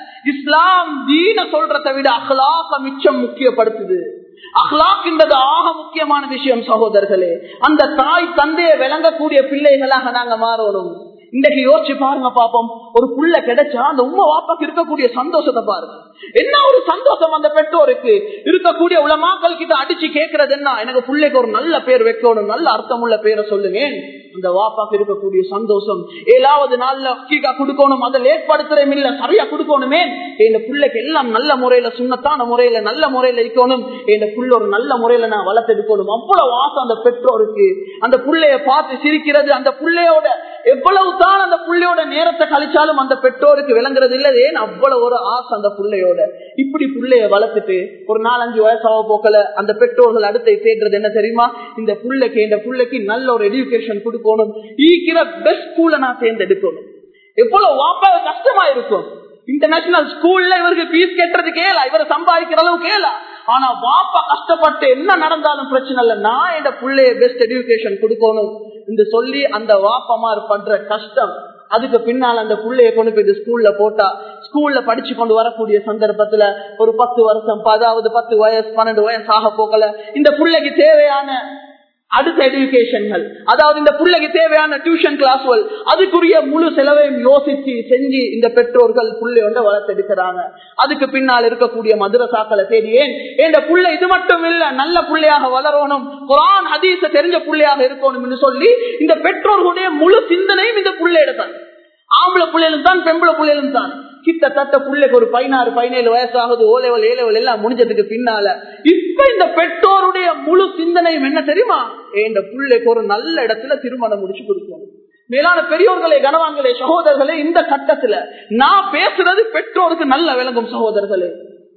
இஸ்லாம் தீன சொல்றதை விட அகலாக்க மிச்சம் முக்கியப்படுத்துது அஹ்லாக் என்பது ஆக முக்கியமான விஷயம் சகோதரர்களே அந்த தாய் தந்தையை விளங்கக்கூடிய பிள்ளைகளாக நாங்க மாறணும் இன்றைக்கு யோசிச்சு பாருங்க பாப்போம் ஒரு புள்ள கிடைச்சா அந்த உமா வாப்பாக்கு இருக்கக்கூடிய சந்தோஷத்தை பாருங்க என்ன ஒரு சந்தோஷம் அந்த பெற்றோருக்கு இருக்கக்கூடிய உலமாக்கள் கிட்ட அடிச்சு கேட்கறது என்ன எனக்கு பிள்ளைக்கு ஒரு நல்ல பேர் வைக்கணும் நல்ல அர்த்தம் உள்ள பேரை சொல்லுங்க அந்த வாப்பாக்கு இருக்கக்கூடிய சந்தோஷம் ஏழாவது நாள்ல கீகா கொடுக்கணும் அதை ஏற்படுத்துறேன் இல்ல சரியா கொடுக்கணுமே என் பிள்ளைக்கு எல்லாம் நல்ல முறையில சுண்ணத்தான முறையில நல்ல முறையில இருக்கணும் என் புள்ள ஒரு நல்ல முறையில நான் வளர்த்தெடுக்கணும் அவ்வளவு ஆசை அந்த பெற்றோருக்கு அந்த புள்ளைய பார்த்து சிரிக்கிறது அந்த புள்ளையோட எவ்வளவு தான் அந்த புள்ளையோட நேரத்தை கழிச்சாலும் அந்த பெற்றோருக்கு விளங்குறது இல்ல ஏன் அவ்வளவு ஒரு ஆசை அந்த புள்ளையோட இப்படி புள்ளைய வளர்த்துட்டு ஒரு நாலஞ்சு வயசாக போக்கல அந்த பெற்றோர்கள் அடுத்த தேடுறது என்ன தெரியுமா இந்த புள்ளைக்கு இந்த புள்ளைக்கு நல்ல ஒரு எஜுகேஷன் கொடுக்கணும் ஈக்கிற பெஸ்ட் ஸ்கூல்ல நான் தேர்ந்தெடுக்கணும் எவ்வளவு வாப்பா கஷ்டமா இருக்கும் இன்டர்நேஷனல் ஸ்கூல்ல இவருக்கு பீஸ் கட்டுறது கேளா இவர் சம்பாதிக்கிற அளவு கேளா ஆனா வாப்பா கஷ்டப்பட்டு என்ன நடந்தாலும் பிரச்சனை இல்ல நான் என் பிள்ளைய பெஸ்ட் எஜுகேஷன் கொடுக்கணும் என்று சொல்லி அந்த வாப்பமார் பண்ற கஷ்டம் அதுக்கு பின்னால் அந்த பிள்ளைய கொண்டு போய் ஸ்கூல்ல போட்டா ஸ்கூல்ல படிச்சு கொண்டு வரக்கூடிய சந்தர்ப்பத்துல ஒரு பத்து வருஷம் அதாவது பத்து வயசு பன்னெண்டு வயசு ஆக போக்கல இந்த பிள்ளைக்கு தேவையான அடுத்த எஜுகேஷன்கள் அதாவது இந்த பிள்ளைக்கு தேவையான டியூஷன் கிளாஸ்கள் அதுக்குரிய முழு செலவையும் யோசிச்சு செஞ்சு இந்த பெற்றோர்கள் புள்ளை வந்து வளர்த்தெடுக்கிறாங்க அதுக்கு பின்னால் இருக்கக்கூடிய மதுரசாக்களை தேடி ஏன் இந்த புள்ளை இது மட்டும் இல்ல நல்ல புள்ளையாக வளரணும் குரான் ஹதீச தெரிஞ்ச புள்ளையாக இருக்கணும் சொல்லி இந்த பெற்றோர்களுடைய முழு சிந்தனையும் இந்த புள்ளையிட தான் ஆம்பளை பிள்ளைகளும் தான் பெம்பளை பிள்ளைகளும் தான் கிட்டத்தட்ட பிள்ளைக்கு ஒரு பதினாறு பதினேழு வயசாகுது ஓலைவல் ஏலைவல் எல்லாம் முடிஞ்சதுக்கு பின்னால இப்ப இந்த பெற்றோருடைய முழு சிந்தனையும் என்ன தெரியுமா இந்த பிள்ளைக்கு ஒரு நல்ல இடத்துல திருமணம் முடிச்சு கொடுக்கணும் மேலான பெரியோர்களே கனவான்களே சகோதரர்களே இந்த கட்டத்துல நான் பேசுறது பெற்றோருக்கு நல்ல விளங்கும் சகோதரர்களே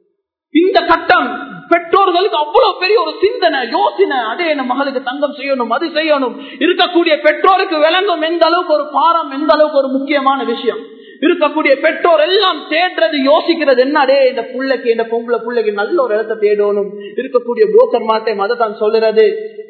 இந்த கட்டம் பெற்றோர்களுக்கு அவ்வளவு பெரிய ஒரு சிந்தனை யோசனை அதே என் மகளுக்கு தங்கம் செய்யணும் அது செய்யணும் இருக்கக்கூடிய பெற்றோருக்கு விளங்கும் எந்த அளவுக்கு ஒரு பாரம் எந்த அளவுக்கு ஒரு முக்கியமான விஷயம் இருக்கக்கூடிய பெற்றோர் எல்லாம் தேடுறது யோசிக்கிறது என்னடே இந்த புள்ளைக்கு இந்த பொம்பளை புள்ளைக்கு நல்ல ஒரு இடத்தை தேடணும் இருக்கக்கூடிய புரோக்கர் மாட்டை மத தான் சொல்லுறது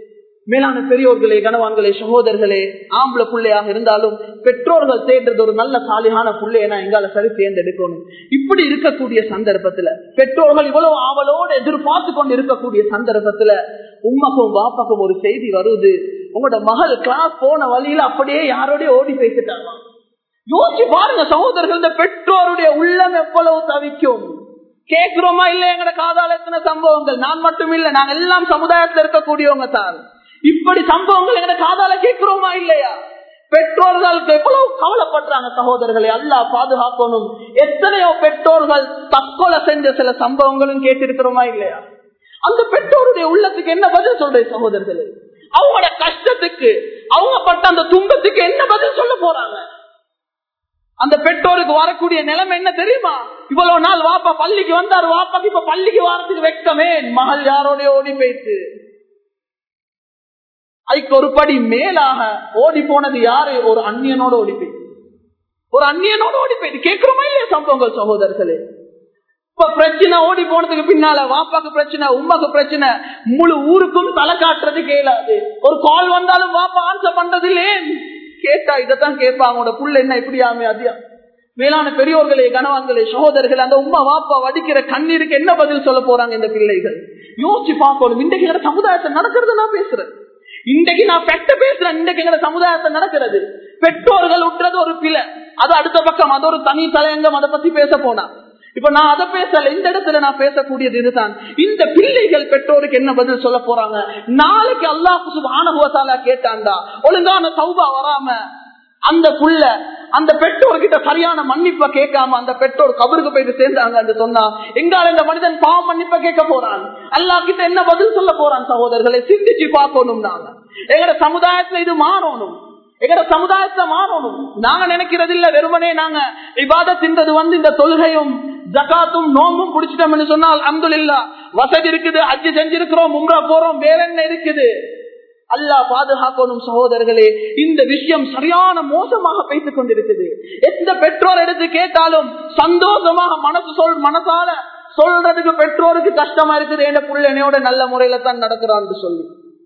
மேலான பெரியோர்களே கனவான்களே சகோதரர்களே ஆம்பளை பிள்ளையாக இருந்தாலும் பெற்றோர்கள் தேடுறது ஒரு நல்ல சாலியான பிள்ளைய நான் எங்கால சரி தேர்ந்தெடுக்கணும் இப்படி இருக்கக்கூடிய சந்தர்ப்பத்துல பெற்றோர்கள் இவ்வளவு ஆவலோடு எதிர்பார்த்து கொண்டு இருக்கக்கூடிய சந்தர்ப்பத்துல உம்மக்கும் வாப்பக்கும் ஒரு செய்தி வருது உங்களோட மகள் கிளாஸ் போன வழியில அப்படியே யாரோடய ஓடி பேசிட்டாங்க யோசிச்சு பாருங்க சகோதரர்கள் இந்த பெற்றோருடைய உள்ளம் எவ்வளவு தவிக்கும் கேட்கிறோமா இல்ல எங்கட காதால எத்தனை சம்பவங்கள் நான் மட்டும் இல்ல நாங்க எல்லாம் சமுதாயத்துல இருக்கக்கூடியவங்க தான் இப்படி சம்பவங்கள் எங்கட காதால கேட்கிறோமா இல்லையா பெற்றோர்களுக்கு எவ்வளவு கவலைப்படுறாங்க சகோதரர்களை அல்லா பாதுகாக்கணும் எத்தனையோ பெற்றோர்கள் தற்கொலை செஞ்ச சில சம்பவங்களும் கேட்டிருக்கிறோமா இல்லையா அந்த பெற்றோருடைய உள்ளத்துக்கு என்ன பதில் சொல்ற சகோதரர்களே அவங்களோட கஷ்டத்துக்கு அவங்க பட்ட அந்த துன்பத்துக்கு என்ன பதில் சொல்ல போறாங்க அந்த பெற்றோருக்கு வரக்கூடிய நிலைமை என்ன தெரியுமா இவ்வளவு நாள் வாப்பா பள்ளிக்கு வந்தாரு வாப்பாக்கு இப்ப பள்ளிக்கு வாரத்துக்கு வெக்கமே மகள் யாரோட ஓடி போயிட்டு அதுக்கு ஒரு படி மேலாக ஓடி போனது யாரு ஒரு அந்நியனோட ஓடி போயிட்டு ஒரு அந்நியனோட ஓடி போயிட்டு கேட்கிறோமா இல்லையா சம்பவங்கள் சகோதரர்களே இப்ப பிரச்சனை ஓடி போனதுக்கு பின்னால வாப்பாக்கு பிரச்சனை உமாக்கு பிரச்சனை முழு ஊருக்கும் தலை காட்டுறது கேளாது ஒரு கால் வந்தாலும் வாப்பா ஆன்சர் பண்றது இல்லையே கேட்டா இதைத்தான் கேட்பாங்க உங்களோட புள்ள என்ன இப்படியாமே அதியா மேலான பெரியோர்களே கனவான்களே சகோதரர்கள் அந்த உமா வாப்பா வடிக்கிற கண்ணீருக்கு என்ன பதில் சொல்ல போறாங்க இந்த பிள்ளைகள் யோசிச்சு பார்க்கணும் இன்றைக்கு எங்க சமுதாயத்தை நடக்கிறது நான் பேசுறேன் இன்றைக்கு நான் பெட்ட பேசுறேன் இன்றைக்கு எங்க சமுதாயத்தை நடக்கிறது பெற்றோர்கள் விட்டுறது ஒரு பிள்ளை அது அடுத்த பக்கம் அது ஒரு தனி தலையங்கம் அதை பத்தி பேச போனா இப்ப நான் அதை பேசல இந்த இடத்துல நான் பேசக்கூடியது இதுதான் இந்த பிள்ளைகள் பெற்றோருக்கு என்ன பதில் சொல்ல போறாங்க நாளைக்கு அல்லாஹு சுபானுபவத்தாலா கேட்டாண்டா ஒழுங்கான சௌபா வராம அந்த புள்ள அந்த பெற்றோர்கிட்ட சரியான மன்னிப்ப கேட்காம அந்த பெற்றோர் கபருக்கு போயிட்டு சேர்ந்தாங்க சொன்னா எங்கால இந்த மனிதன் பாவம் மன்னிப்ப கேட்க போறான் அல்லா கிட்ட என்ன பதில் சொல்ல போறான் சகோதரர்களை சிந்திச்சு பார்க்கணும் நாங்க எங்கட சமுதாயத்துல இது மாறணும் எங்கட சமுதாயத்தை மாறணும் நாங்க நினைக்கிறது இல்ல வெறுமனே நாங்க விவாதத்தின்றது வந்து இந்த தொழுகையும் ஜக்காத்தும் நோம்பும் பிடிச்சிட்டோம்னு சொன்னால் அந்துல்லா வசதி இருக்குது அஜி செஞ்சிருக்கிறோம் உம்ரா போறோம் வேற என்ன இருக்குது அல்லாஹ் பாதுகாக்கணும் சகோதரர்களே இந்த விஷயம் சரியான மோசமாக பேசிக் கொண்டிருக்குது எந்த பெற்றோர் எடுத்து கேட்டாலும் சந்தோஷமாக மனசு சொல் மனசால சொல்றதுக்கு பெற்றோருக்கு கஷ்டமா இருக்குது என் புள்ளனையோட நல்ல முறையில தான் நடக்கிறான்னு சொல்லி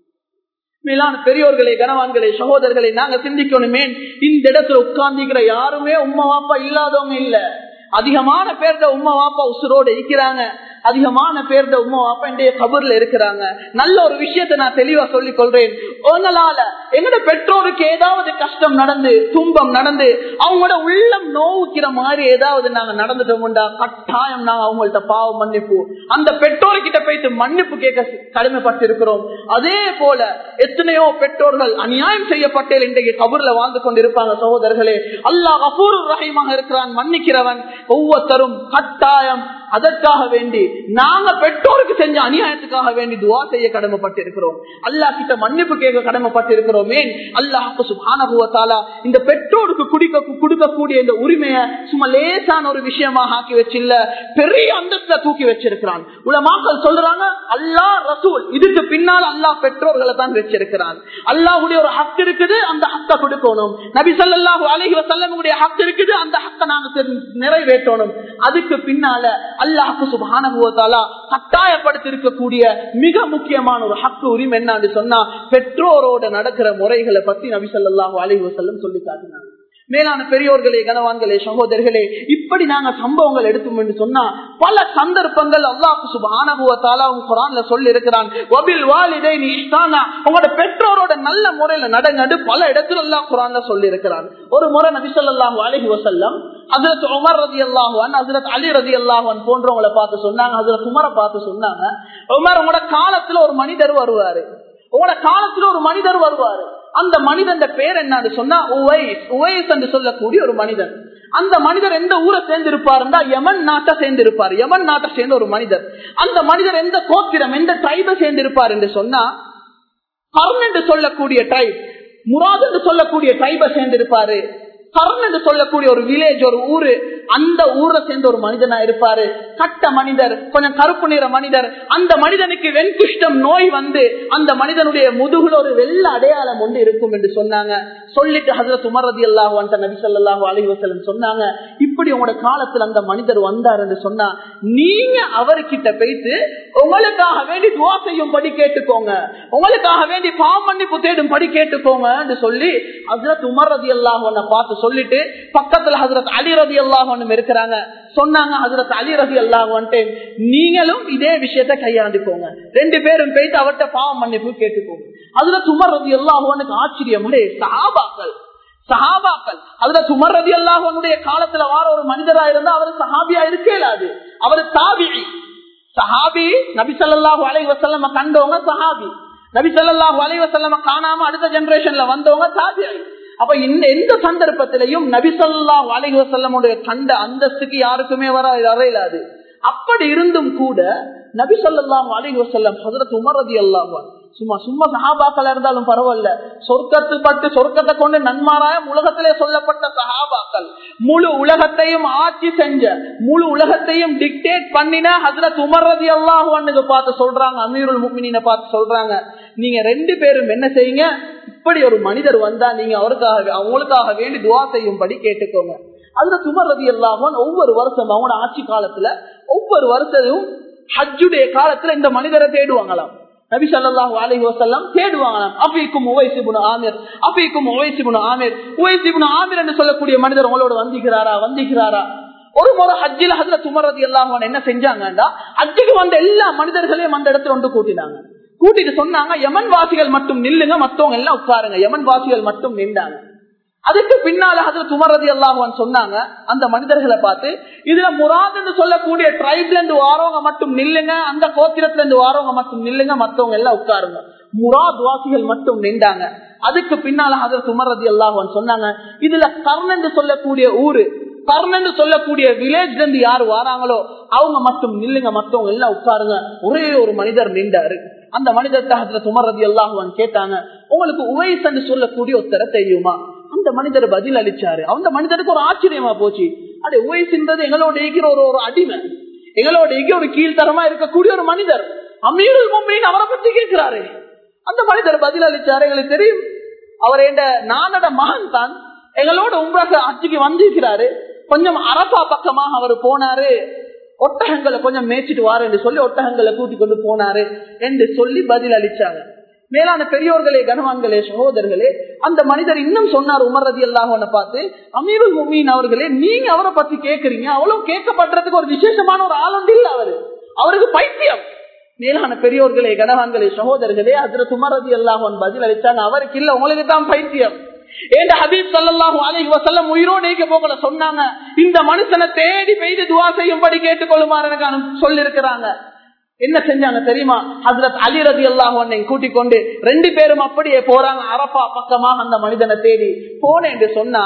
மேலான பெரியோர்களே கனவான்களே சகோதரர்களை நாங்க சிந்திக்கணுமே இந்த இடத்துல உட்கார்ந்திக்கிற யாருமே உம்மா வாப்பா இல்லாதவங்க இல்ல அதிகமான பேர்த உம்மா வாப்பா உசுரோட இருக்கிறாங்க அதிகமான பேர்த உம்மா வாப்பா இன்றைய கபர்ல இருக்கிறாங்க நல்ல ஒரு விஷயத்தை நான் தெளிவா சொல்லிக் கொள்றேன் உங்களால எங்கட பெற்றோருக்கு ஏதாவது கஷ்டம் நடந்து துன்பம் நடந்து அவங்களோட உள்ளம் நோவுக்கிற மாதிரி ஏதாவது நாங்க நடந்துட்டோம்டா கட்டாயம் நாங்க அவங்கள்ட்ட பாவம் மன்னிப்பு அந்த பெற்றோர்கிட்ட போயிட்டு மன்னிப்பு கேட்க கடமைப்பட்டிருக்கிறோம் அதே போல எத்தனையோ பெற்றோர்கள் அநியாயம் செய்யப்பட்டே இன்றைக்கு கபூர்ல வாழ்ந்து கொண்டிருப்பாங்க சகோதரர்களே அல்லாஹ் அபூர் ரஹீமாக இருக்கிறான் மன்னிக்கிறவன் ஒவ்வொருத்தரும் கட்டாயம் அதற்காக வேண்டி நாங்க பெற்றோருக்கு செஞ்ச அநியாயத்துக்காக வேண்டி துவா செய்ய கடமைப்பட்டிருக்கிறோம் அல்லா கிட்ட மன்னிப்பு கேட்க கடமைப்பட்டிருக்கிறோம் ஏன் அல்லாஹு சுபானுவத்தாலா இந்த பெற்றோருக்கு குடிக்க கொடுக்கக்கூடிய இந்த உரிமையை சும்மா லேசான ஒரு விஷயமாக ஆக்கி வச்சில்ல பெரிய அந்தஸ்த தூக்கி வச்சிருக்கிறான் உலமாக்கள் சொல்றாங்க அல்லா ரசூல் இதுக்கு பின்னால் அல்லாஹ் பெற்றோர்களை தான் வச்சிருக்கிறான் அல்லாஹுடைய ஒரு ஹக் இருக்குது அந்த ஹக்க கொடுக்கணும் நபி சொல்லாஹு அலஹி வசல்லமுடைய ஹக் இருக்குது அந்த ஹக்க நாங்க நிறைவேற்றணும் அதுக்கு பின்னால அல்லாஹு சுபானுவத்தாலா கட்டாயப்படுத்திருக்கக்கூடிய மிக முக்கியமான ஒரு ஹக்கு உரிமை என்னன்னு சொன்னா பெற்றோரோட நடக்கிற முறைகளை பத்தி நபி சொல்லாஹு அலஹி வசல்லம் சொல்லி காட்டினாங்க மேலான பெரியோர்களே கனவான்களே சகோதரர்களே இப்படி நாங்க சம்பவங்கள் எடுத்தோம் என்று சொன்னா பல சந்தர்ப்பங்கள் அல்லாஹு சுபானுவத்தாலா குரான்ல சொல்லி இருக்கிறான் உங்களோட பெற்றோரோட நல்ல முறையில நடங்கடு பல இடத்துல எல்லாம் குரான்ல சொல்லி இருக்கிறான் ஒரு முறை நபி சொல்லாஹு அலஹி வசல்லம் ஹசரத் உமர் ரதி அல்லாஹுவன் ஹசரத் அலி ரதி அல்லாஹுவன் போன்றவங்களை பார்த்து சொன்னாங்க ஹசரத் உமரை பார்த்து சொன்னாங்க உமர் உங்களோட காலத்துல ஒரு மனிதர் வருவாரு உங்களோட காலத்துல ஒரு மனிதர் வருவாரு அந்த மனிதன் பேர் என்னன்னு சொன்னா உவைஸ் உவைஸ் என்று சொல்லக்கூடிய ஒரு மனிதன் அந்த மனிதர் எந்த ஊரை சேர்ந்திருப்பாருந்தா யமன் நாட்டை சேர்ந்திருப்பார் யமன் நாட்டை சேர்ந்த ஒரு மனிதர் அந்த மனிதர் எந்த கோத்திரம் எந்த ட்ரைபை சேர்ந்திருப்பார் என்று சொன்னா கர்ன் என்று சொல்லக்கூடிய ட்ரைப் முராத் என்று சொல்லக்கூடிய ட்ரைபை சேர்ந்திருப்பாரு கர்ன் என்று சொல்லக்கூடிய ஒரு வில்லேஜ் ஒரு ஊரு அந்த ஊரை சேர்ந்த ஒரு மனிதனா இருப்பாரு கட்ட மனிதர் கொஞ்சம் கருப்பு நிற மனிதர் அந்த மனிதனுக்கு வெண்குஷ்டம் நோய் வந்து அந்த மனிதனுடைய முதுகுல ஒரு வெள்ள அடையாளம் ஒன்று இருக்கும் என்று சொன்னாங்க சொல்லிட்டு ஹசரத் உமரதி அல்லாஹ் நபி சொல்லாஹு அலி வசலம் சொன்னாங்க இப்படி உங்களோட காலத்துல அந்த மனிதர் வந்தார் என்று சொன்னா நீங்க அவர்கிட்ட போயிட்டு உங்களுக்காக வேண்டி துவா செய்யும் படி கேட்டுக்கோங்க உங்களுக்காக வேண்டி பாவம் மன்னிப்பு தேடும் படி கேட்டுக்கோங்க என்று சொல்லி ஹசரத் உமர் ரதி அல்லாஹ் பார்த்து சொல்லிட்டு பக்கத்துல ஹசரத் அலி ரதி அல்லாஹ் இருக்கிறாங்க சொன்னாங்க ஹசரத் அலி ரதி அல்லாஹ் நீங்களும் இதே விஷயத்த கையாண்டுக்கோங்க ரெண்டு பேரும் போயிட்டு அவர்கிட்ட பாவம் மன்னிப்பு கேட்டுக்கோங்க ஹசரத் உமர் ரதி அல்லாஹுவனுக்கு ஆச்சரியம் சஹாபாக்கள் சஹாபாக்கள் அதுல சுமர் ரதி அல்லாஹனுடைய காலத்துல வார ஒரு மனிதரா இருந்தா அவர் சஹாபியா இருக்கலாது அவர் தாபி சஹாபி நபி சல்லாஹூ அலை வசல்லம கண்டவங்க சஹாபி நபி சல்லாஹூ அலை வசல்லம காணாம அடுத்த ஜெனரேஷன்ல வந்தவங்க தாபி அப்ப இந்த எந்த சந்தர்ப்பத்திலையும் நபி சொல்லாஹ் அலை வசல்லமுடைய கண்ட அந்தஸ்துக்கு யாருக்குமே வர வரையிலாது அப்படி இருந்தும் கூட நபி சொல்லாம் அலிஹி வசல்லம் ஹசரத் உமர் ரதி அல்லாஹான் சும்மா சும்மா சஹாபாக்கள் இருந்தாலும் பரவாயில்ல சொர்க்கத்து பட்டு சொர்க்கத்தை கொண்டு நன்மாராயம் உலகத்திலே சொல்லப்பட்ட சஹாபாக்கள் முழு உலகத்தையும் ஆட்சி செஞ்ச முழு உலகத்தையும் டிக்டேட் பண்ணின ஹசரத் உமர் ரதி அல்லாஹுக்கு பார்த்து சொல்றாங்க அமீருல் முக்மினின பார்த்து சொல்றாங்க நீங்க ரெண்டு பேரும் என்ன செய்யுங்க இப்படி ஒரு மனிதர் வந்தா நீங்க அவருக்காக அவங்களுக்காக வேண்டி துவா செய்யும்படி கேட்டுக்கோங்க அதுல சுமர் ரதி அல்லாஹன் ஒவ்வொரு வருஷம் அவங்களோட ஆட்சி காலத்துல ஒவ்வொரு வருஷமும் ஹஜ்ஜுடைய காலத்துல இந்த மனிதரை தேடுவாங்களாம் நபி சல்லாஹூ அலஹி வசல்லாம் தேடுவாங்களாம் அபிக்கும் உவைசிபுன் ஆமிர் அபிக்கும் உவைசிபுன் ஆமிர் உவைசிபுன் ஆமிர் என்று சொல்லக்கூடிய மனிதர் உங்களோட வந்திக்கிறாரா வந்திக்கிறாரா ஒரு முறை ஹஜ்ஜில் ஹஜ்ல சுமரது எல்லாம் என்ன செஞ்சாங்கடா ஹஜ்ஜுக்கு வந்த எல்லா மனிதர்களையும் அந்த இடத்துல ஒன்று கூட்டினாங்க கூட்டிட்டு சொன்னாங்க யமன் வாசிகள் மட்டும் நில்லுங்க மத்தவங்க எல்லாம் உட்காருங்க யமன் வாசிகள் மட்டும் நின்றாங்க அதுக்கு பின்னால அதுல துமரதி அல்லாஹான் சொன்னாங்க அந்த மனிதர்களை பார்த்து இதுல முராத் என்று சொல்லக்கூடிய ட்ரைப்ல இருந்து வாரவங்க மட்டும் நில்லுங்க அந்த கோத்திரத்துல இருந்து வாரவங்க மட்டும் நில்லுங்க மத்தவங்க எல்லாம் உட்காருங்க முராத் வாசிகள் மட்டும் நின்றாங்க அதுக்கு பின்னால அதுல துமரதி அல்லாஹான் சொன்னாங்க இதுல கர்ண் என்று சொல்லக்கூடிய ஊரு கர்ண் என்று சொல்லக்கூடிய வில்லேஜ்ல இருந்து யாரு வராங்களோ அவங்க மட்டும் நில்லுங்க மத்தவங்க எல்லாம் உட்காருங்க ஒரே ஒரு மனிதர் நின்றாரு அந்த மனிதர்கிட்ட துமரதி அல்லாஹுவான் கேட்டாங்க உங்களுக்கு உவைஸ் என்று சொல்லக்கூடிய ஒருத்தரை தெரியுமா அந்த மனிதர் பதில் அளிச்சாரு அந்த மனிதருக்கு ஒரு ஆச்சரியமா போச்சு அது உவைஸ்ன்றது எங்களோட இருக்கிற ஒரு ஒரு அடிமை எங்களோட இருக்கிற ஒரு கீழ்த்தரமா இருக்கக்கூடிய ஒரு மனிதர் அமீருல் மும்மின் அவரை பத்தி கேட்கிறாரு அந்த மனிதர் பதில் அளிச்சாரு எங்களுக்கு தெரியும் அவர் என்ற நானோட மகன் தான் எங்களோட உம்ராக ஆட்சிக்கு வந்திருக்கிறாரு கொஞ்சம் அரப்பா பக்கமாக அவர் போனாரு ஒட்டகங்களை கொஞ்சம் மேய்ச்சிட்டு வாரு என்று சொல்லி ஒட்டகங்களை கூட்டி கொண்டு போனாரு என்று சொல்லி பதில் அளிச்சாங்க மேலான பெரியோர்களே கனவான்களே சகோதரர்களே அந்த மனிதர் இன்னும் சொன்னார் உமர் ரதி அல்லாஹன பார்த்து அமீருல் முமீன் அவர்களே நீங்க அவரை பத்தி கேக்குறீங்க அவ்வளவு கேட்கப்படுறதுக்கு ஒரு விசேஷமான ஒரு ஆளுண்டு இல்ல அவரு அவருக்கு பைத்தியம் மேலான பெரியோர்களே கனவான்களே சகோதரர்களே அதுல சுமரதி அல்லாஹன் பதில் அளிச்சாங்க அவருக்கு இல்ல உங்களுக்கு தான் பைத்தியம் ஏண்ட ஹபீப் சல்லாஹூ அலைஹி வசல்லம் உயிரோடு போகல சொன்னாங்க இந்த மனுஷனை தேடி பெய்து துவா செய்யும்படி கேட்டுக்கொள்ளுமாறு எனக்கு சொல்லி இருக்கிறாங்க என்ன செஞ்சாங்க தெரியுமா ஹசரத் அலி ரதி அல்லாஹ் கூட்டிக் கொண்டு ரெண்டு பேரும் அப்படியே போறாங்க அரப்பா பக்கமாக அந்த மனிதனை தேடி போனேன் என்று சொன்னா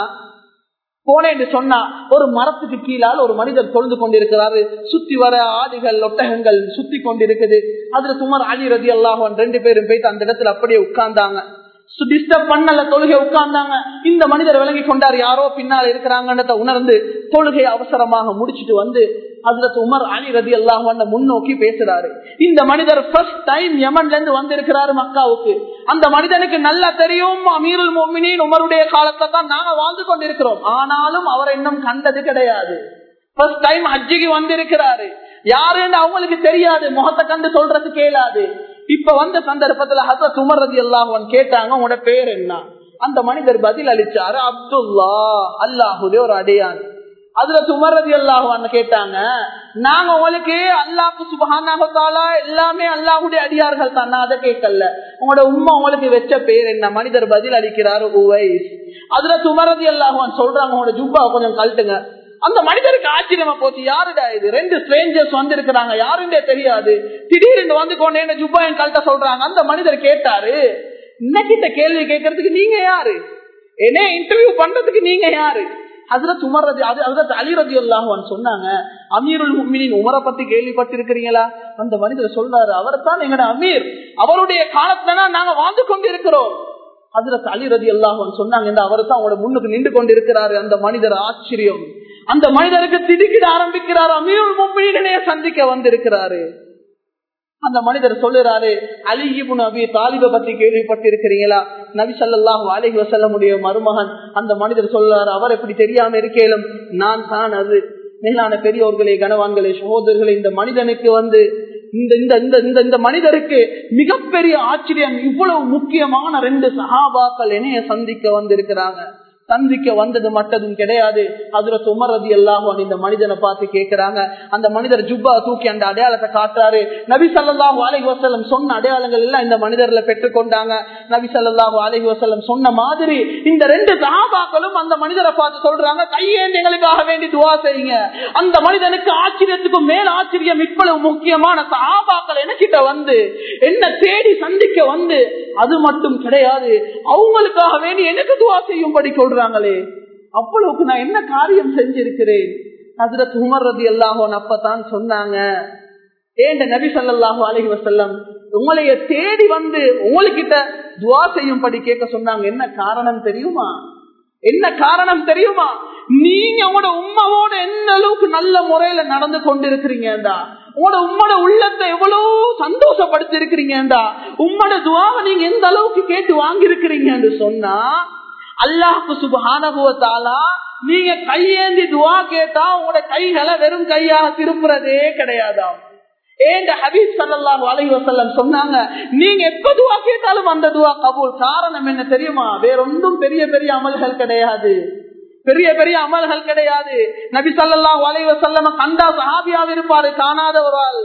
போனேன் என்று சொன்னா ஒரு மரத்துக்கு கீழால் ஒரு மனிதர் தொழுது கொண்டிருக்கிறாரு சுத்தி வர ஆதிகள் ஒட்டகங்கள் சுத்தி கொண்டிருக்குது அதுல சுமார் அலி ரதி அல்லாஹன் ரெண்டு பேரும் போயிட்டு அந்த இடத்துல அப்படியே உட்கார்ந்தாங்க டிஸ்டர்ப் பண்ணல தொழுகை உட்கார்ந்தாங்க இந்த மனிதர் விளங்கி கொண்டார் யாரோ பின்னால் இருக்கிறாங்கன்றத உணர்ந்து தொழுகை அவசரமாக முடிச்சிட்டு வந்து அதுல உமர் அலி ரதி அல்லாஹ் முன்னோக்கி பேசுறாரு இந்த மனிதர் ஃபர்ஸ்ட் டைம் யமன்ல இருந்து வந்திருக்கிறாரு மக்காவுக்கு அந்த மனிதனுக்கு நல்லா தெரியும் அமீருல் மோமினின் உமருடைய காலத்தை தான் நாங்க வாழ்ந்து கொண்டிருக்கிறோம் ஆனாலும் அவர் இன்னும் கண்டது கிடையாது ஃபர்ஸ்ட் டைம் ஹஜ்ஜிக்கு வந்திருக்கிறாரு யாருன்னு அவங்களுக்கு தெரியாது முகத்தை கண்டு சொல்றது கேளாது இப்ப வந்த சந்தர்ப்பத்துல ஹசரத் உமர் ரதி அல்லாஹன் கேட்டாங்க உங்களோட பேர் என்ன அந்த மனிதர் பதில் அளிச்சாரு அப்துல்லா அல்லாஹுடைய ஒரு அடையான் அதுல சுமரதி அல்லாஹான்னு கேட்டாங்க நாங்க உங்களுக்கு அல்லாஹு சுபஹானால எல்லாமே அல்லாஹுடைய அடியார்கள் தான் நான் அதை கேட்கல உங்களோட உண்மை உங்களுக்கு வச்ச பேர் என்ன மனிதர் பதில் அளிக்கிறாரு உவைஸ் அதுல சுமரதி அல்லாஹான் சொல்றாங்க உங்களோட ஜுப்பா கொஞ்சம் கழட்டுங்க அந்த மனிதருக்கு ஆச்சரியமா போச்சு யாருடா இது ரெண்டு ஸ்ட்ரேஞ்சர்ஸ் வந்து இருக்கிறாங்க யாருன்னே தெரியாது திடீர்னு வந்து கொண்டே ஜுப்பாயின் கழட்ட சொல்றாங்க அந்த மனிதர் கேட்டாரு இன்னக்கிட்ட கேள்வி கேட்கறதுக்கு நீங்க யாரு என்ன இன்டர்வியூ பண்றதுக்கு நீங்க யாரு அதுல சுமர்றது அது அதுல அலிரதி அல்லாஹான் சொன்னாங்க அமீருல் முக்மினின் உமரை பத்தி கேள்விப்பட்டிருக்கிறீங்களா அந்த மனிதர் சொல்றாரு அவர் தான் எங்கட அமீர் அவருடைய காலத்துல நாங்க வாழ்ந்து கொண்டு இருக்கிறோம் அதுல அலிரதி அல்லாஹான் சொன்னாங்க அவர் தான் அவங்களோட முன்னுக்கு நின்று கொண்டிருக்கிறாரு அந்த மனிதர் ஆச்சரியம் அந்த மனிதருக்கு திடுக்கிட ஆரம்பிக்கிறார் அமீருல் முக்மினினைய சந்திக்க வந்திருக்கிறாரு அந்த மனிதர் சொல்லுறாரு அலிபுன் அபி தாலிப பத்தி கேள்விப்பட்டிருக்கிறீங்களா நபி சல்லாஹு அலிஹி வசல்லமுடைய மருமகன் அந்த மனிதர் சொல்றாரு அவர் எப்படி தெரியாம இருக்கேலும் நான் தான் அது மேலான பெரியோர்களே கனவான்களே சகோதரர்களே இந்த மனிதனுக்கு வந்து இந்த இந்த இந்த இந்த இந்த மனிதருக்கு மிகப்பெரிய ஆச்சரியம் இவ்வளவு முக்கியமான ரெண்டு சகாபாக்கள் என்னைய சந்திக்க வந்திருக்கிறாங்க சந்திக்க வந்தது மட்டதும் கிடையாது அதுல சுமரதி எல்லாம் இந்த மனிதனை பார்த்து கேட்கிறாங்க அந்த மனிதர் ஜுப்பா தூக்கி அந்த அடையாளத்தை காட்டுறாரு நபி சல்லாஹூ அலஹி வசல்லம் சொன்ன அடையாளங்கள் எல்லாம் இந்த மனிதர்ல பெற்றுக்கொண்டாங்க நபி சல்லாஹூ அலஹி வசல்லம் சொன்ன மாதிரி இந்த ரெண்டு சகாபாக்களும் அந்த மனிதரை பார்த்து சொல்றாங்க கையேந்து எங்களுக்காக வேண்டி துவா செய்யுங்க அந்த மனிதனுக்கு ஆச்சரியத்துக்கும் மேல் ஆச்சரியம் இவ்வளவு முக்கியமான சகாபாக்கள் எனக்கிட்ட வந்து என்ன தேடி சந்திக்க வந்து அது மட்டும் கிடையாது அவங்களுக்காக வேண்டி எனக்கு துவா செய்யும்படி சொல்றாங்களே அவ்வளவுக்கு நான் என்ன காரியம் செஞ்சிருக்கிறேன் அதுல உமர் ரதி எல்லாஹோன் அப்பதான் சொன்னாங்க ஏண்ட நபி ஸல்லல்லாஹு அலைஹி வஸல்லம் உங்களைய தேடி வந்து உங்ககிட்ட துவா செய்யும்படி கேட்க சொன்னாங்க என்ன காரணம் தெரியுமா என்ன காரணம் தெரியுமா நீங்க உங்களோட உம்மாவோட எந்த அளவுக்கு நல்ல முறையில நடந்து கொண்டிருக்கிறீங்கடா உங்களோட உம்மோட உள்ளத்தை எவ்வளவு சந்தோஷப்படுத்தி இருக்கிறீங்கடா உம்மோட துவாவை நீங்க எந்த அளவுக்கு கேட்டு வாங்கி இருக்கிறீங்கன்னு சொன்னா அல்லாஹுக்கு சுபஹானகுவத்தாலா நீங்க கையேந்தி துவா கேட்டா உங்களோட கைகளை வெறும் கையாக திருப்புறதே கிடையாதாம் ஏண்ட ஹபீப் சல்லாஹு அலைஹி வஸல்லம் சொன்னாங்க நீங்க எப்ப துவா கேட்டாலும் அந்த துவா கபூல் காரணம் என்ன தெரியுமா வேறொன்றும் பெரிய பெரிய அமல்கள் கிடையாது பெரிய பெரிய அமல்கள் கிடையாது நபி சல்லாஹு அலைஹி வஸல்லம் கண்டா சஹாபியாக இருப்பாரு காணாத ஒரு ஆள்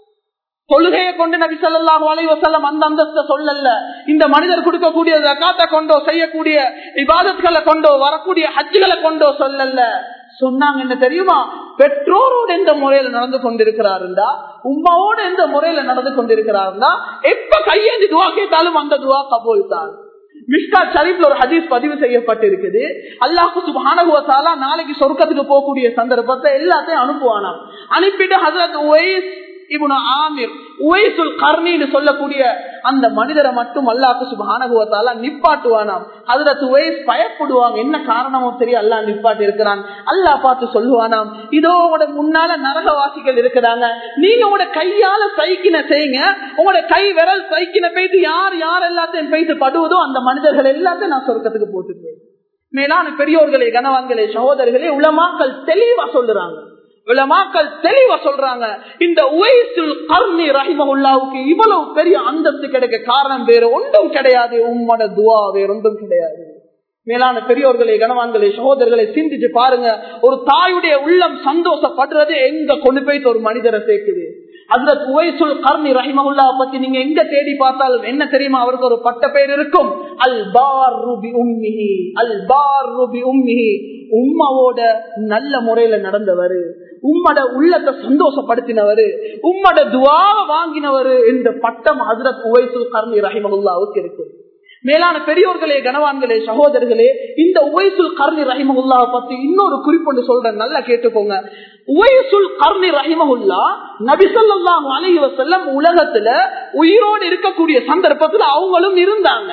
தொழுகையை கொண்டு நபி சல்லாஹு அலைஹி வஸல்லம் அந்த அந்தஸ்த சொல்லல இந்த மனிதர் கொடுக்கக்கூடிய ஜகாத்தை கொண்டோ செய்யக்கூடிய இபாதத்களை கொண்டோ வரக்கூடிய ஹஜ்ஜுகளை கொண்டோ சொல்லல சொன்னாங்க என்ன தெரியுமா பெற்றோரோடு எந்த முறையில நடந்து கொண்டிருக்கிறாருந்தா உமாவோடு எந்த முறையில நடந்து கொண்டிருக்கிறாருந்தா எப்ப கையேந்தி துவா கேட்டாலும் அந்த துவா கபூல் தான் மிஷ்கா ஷரீப்ல ஒரு ஹதீஸ் பதிவு செய்யப்பட்டிருக்குது அல்லாஹு சுபானகுவத்தாலா நாளைக்கு சொர்க்கத்துக்கு போகக்கூடிய சந்தர்ப்பத்தை எல்லாத்தையும் அனுப்புவானாம் அனுப்பிட்டு ஹசரத் ஒய்ஸ் இவனு ஆமிர் உவைசுல் கர்ணின்னு சொல்லக்கூடிய அந்த மனிதரை மட்டும் அல்லாஹு சுபானகுவத்தால நிப்பாட்டுவானாம் அதுல உவைஸ் பயப்படுவாங்க என்ன காரணமோ தெரியும் அல்லா நிப்பாட்டி இருக்கிறான் அல்லாஹ் பார்த்து சொல்லுவானாம் இதோ உங்களோட முன்னால நரகவாசிகள் இருக்கிறாங்க நீங்க உங்களோட கையால சைக்கின செய்யுங்க உங்களோட கை விரல் சைக்கின போயிட்டு யார் யார் எல்லாத்தையும் போயிட்டு படுவதோ அந்த மனிதர்கள் எல்லாத்தையும் நான் சொர்க்கத்துக்கு போட்டுக்குவேன் மேலான பெரியோர்களே கனவான்களே சகோதரர்களே உலமாக்கள் தெளிவா சொல்லுறாங்க விளமாக்கள் தெளிவா சொல்றாங்க இந்த உயசுல் கர்ணி ரஹிமவுல்லாவுக்கு இவ்வளவு பெரிய அந்தஸ்து கிடைக்க காரணம் வேற ஒன்றும் கிடையாது உம்மோட துவா வேற ஒன்றும் கிடையாது மேலான பெரியோர்களே கனவான்களே சகோதரர்களை சிந்திச்சு பாருங்க ஒரு தாயுடைய உள்ளம் சந்தோஷப்படுறது எங்க கொண்டு போயிட்டு ஒரு மனிதரை சேர்க்குது அதுல உவைசுல் கர்ணி ரஹிமகுல்லா பத்தி நீங்க எங்க தேடி பார்த்தாலும் என்ன தெரியுமா அவருக்கு ஒரு பட்ட பெயர் இருக்கும் அல் பார் ரூபி உம்மிஹி அல் பார் ரூபி உம்மிஹி உம்மாவோட நல்ல முறையில நடந்தவர் உம்மட உள்ளத்தை சந்தோஷப்படுத்தினவரு உம்மட துவாவை வாங்கினவரு என்ற பட்டம் ஹசரத் உவைசுல் கர்ணி ரஹிமகுல்லாவுக்கு இருக்கும் மேலான பெரியோர்களே கனவான்களே சகோதரர்களே இந்த உவைசுல் கர்ணி ரஹிமகுல்லா பத்தி இன்னொரு குறிப்பொண்டு சொல்றேன் நல்லா கேட்டுக்கோங்க உவைசுல் கர்ணி ரஹிமகுல்லா நபிசல்லாஹு அலைஹி வசல்லம் உலகத்துல உயிரோடு இருக்கக்கூடிய சந்தர்ப்பத்துல அவங்களும் இருந்தாங்க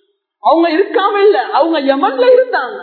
அவங்க இருக்காம இல்ல அவங்க யமன்ல இருந்தாங்க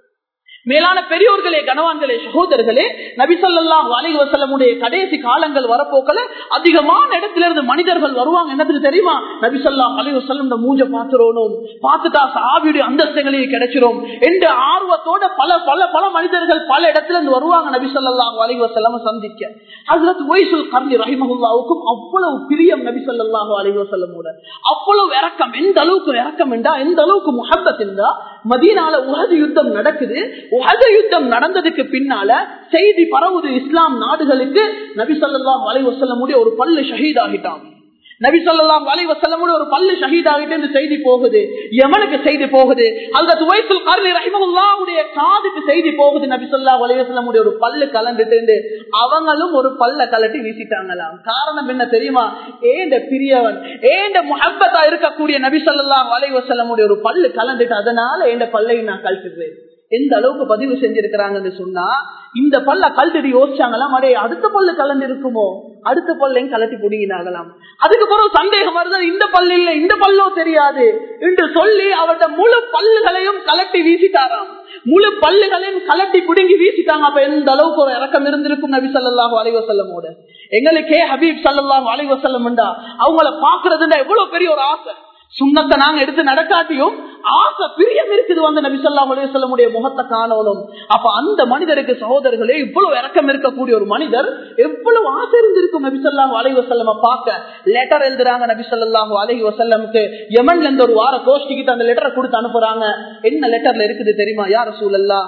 மேலான பெரியோர்களே கனவான்களே சகோதரர்களே நபிசல்லாஹ் அலைஹி வசல்லமுடைய கடைசி காலங்கள் வரப்போக்கல அதிகமான இடத்துல இருந்து மனிதர்கள் வருவாங்க என்னதுக்கு தெரியுமா நபிசல்லாம் அலைஹி வசல்லம் மூஞ்ச பாத்துறோனும் பார்த்துட்டா சாவியுடைய அந்தஸ்தங்களையும் கிடைச்சிரும் என்ற ஆர்வத்தோட பல பல பல மனிதர்கள் பல இடத்துல இருந்து வருவாங்க நபிசல்லாஹ் அலைஹி வசல்லம் சந்திக்க ஹசரத் ஒய்சுல் கர்ணி ரஹிமகுல்லாவுக்கும் அவ்வளவு பிரியம் நபிசல்லாஹு அலைஹி வசல்லமோட அவ்வளவு இறக்கம் எந்த அளவுக்கு இறக்கம் என்றா எந்த அளவுக்கு முகப்பத் இருந்தா மதீனால உலக யுத்தம் நடக்குது உலக யுத்தம் நடந்ததுக்கு பின்னால செய்தி பரவுது இஸ்லாம் நாடுகளுக்கு நபி சொல்லாம் வலை வசல்லமுடைய ஒரு பல்லு ஷஹீத் ஆகிட்டான் நபி சொல்லாம் வலை வசல்லமுடைய ஒரு பல்லு ஷஹீத் ஆகிட்டு செய்தி போகுது எமனுக்கு செய்தி போகுது அல்லது துவைசுல் கர்லி ரஹிமகுல்லாவுடைய காதுக்கு செய்தி போகுது நபி சொல்லா வலை வசல்லமுடைய ஒரு பல்லு கலந்துட்டு அவங்களும் ஒரு பல்ல கலட்டி வீசிட்டாங்களாம் காரணம் என்ன தெரியுமா ஏண்ட பிரியவன் ஏண்ட முஹப்பத்தா இருக்கக்கூடிய நபி சொல்லா வலை வசல்லமுடைய ஒரு பல்லு கலந்துட்டு அதனால ஏண்ட பல்லை நான் கழட்டுறேன் எந்த அளவுக்கு பதிவு செஞ்சிருக்கிறாங்கன்னு சொன்னா இந்த பல்ல கழட்டி யோசிச்சாங்களாம் அடே அடுத்த பல்லு கலந்து இருக்குமோ அடுத்த பல்லையும் கலட்டி புடிங்கினாங்களாம் அதுக்கு பிறகு சந்தேகம் வருது இந்த பல்லு இல்ல இந்த பல்லோ தெரியாது என்று சொல்லி அவருடைய முழு பல்லுகளையும் கலட்டி வீசிட்டாராம் முழு பல்லுகளையும் கலட்டி புடுங்கி வீசிட்டாங்க அப்ப எந்த அளவுக்கு ஒரு இறக்கம் இருந்திருக்கும் நபி சல்லாஹூ அலைவசல்லமோட எங்களுக்கே ஹபீப் சல்லாஹூ அலைவசல்லம் அவங்கள பாக்குறதுன்னா எவ்வளவு பெரிய ஒரு ஆசை சுண்ணத்தை நாங்க எடுத்து நடக்காட்டியும் ஆசை பிரியம் இருக்குது வந்து நபி சொல்லா அலுவலமுடைய முகத்தை காணணும் அப்ப அந்த மனிதருக்கு சகோதரர்களே இவ்வளவு இறக்கம் இருக்கக்கூடிய ஒரு மனிதர் எவ்வளவு ஆசை இருந்திருக்கும் நபி சொல்லாஹு அலஹி வசல்லம பார்க்க லெட்டர் எழுதுறாங்க நபி சொல்லாஹு அலஹி வசல்லமுக்கு யமன்ல இருந்து ஒரு வார கோஷ்டிக்கிட்டு அந்த லெட்டரை கொடுத்து அனுப்புறாங்க என்ன லெட்டர்ல இருக்குது தெரியுமா யார சூழல்லா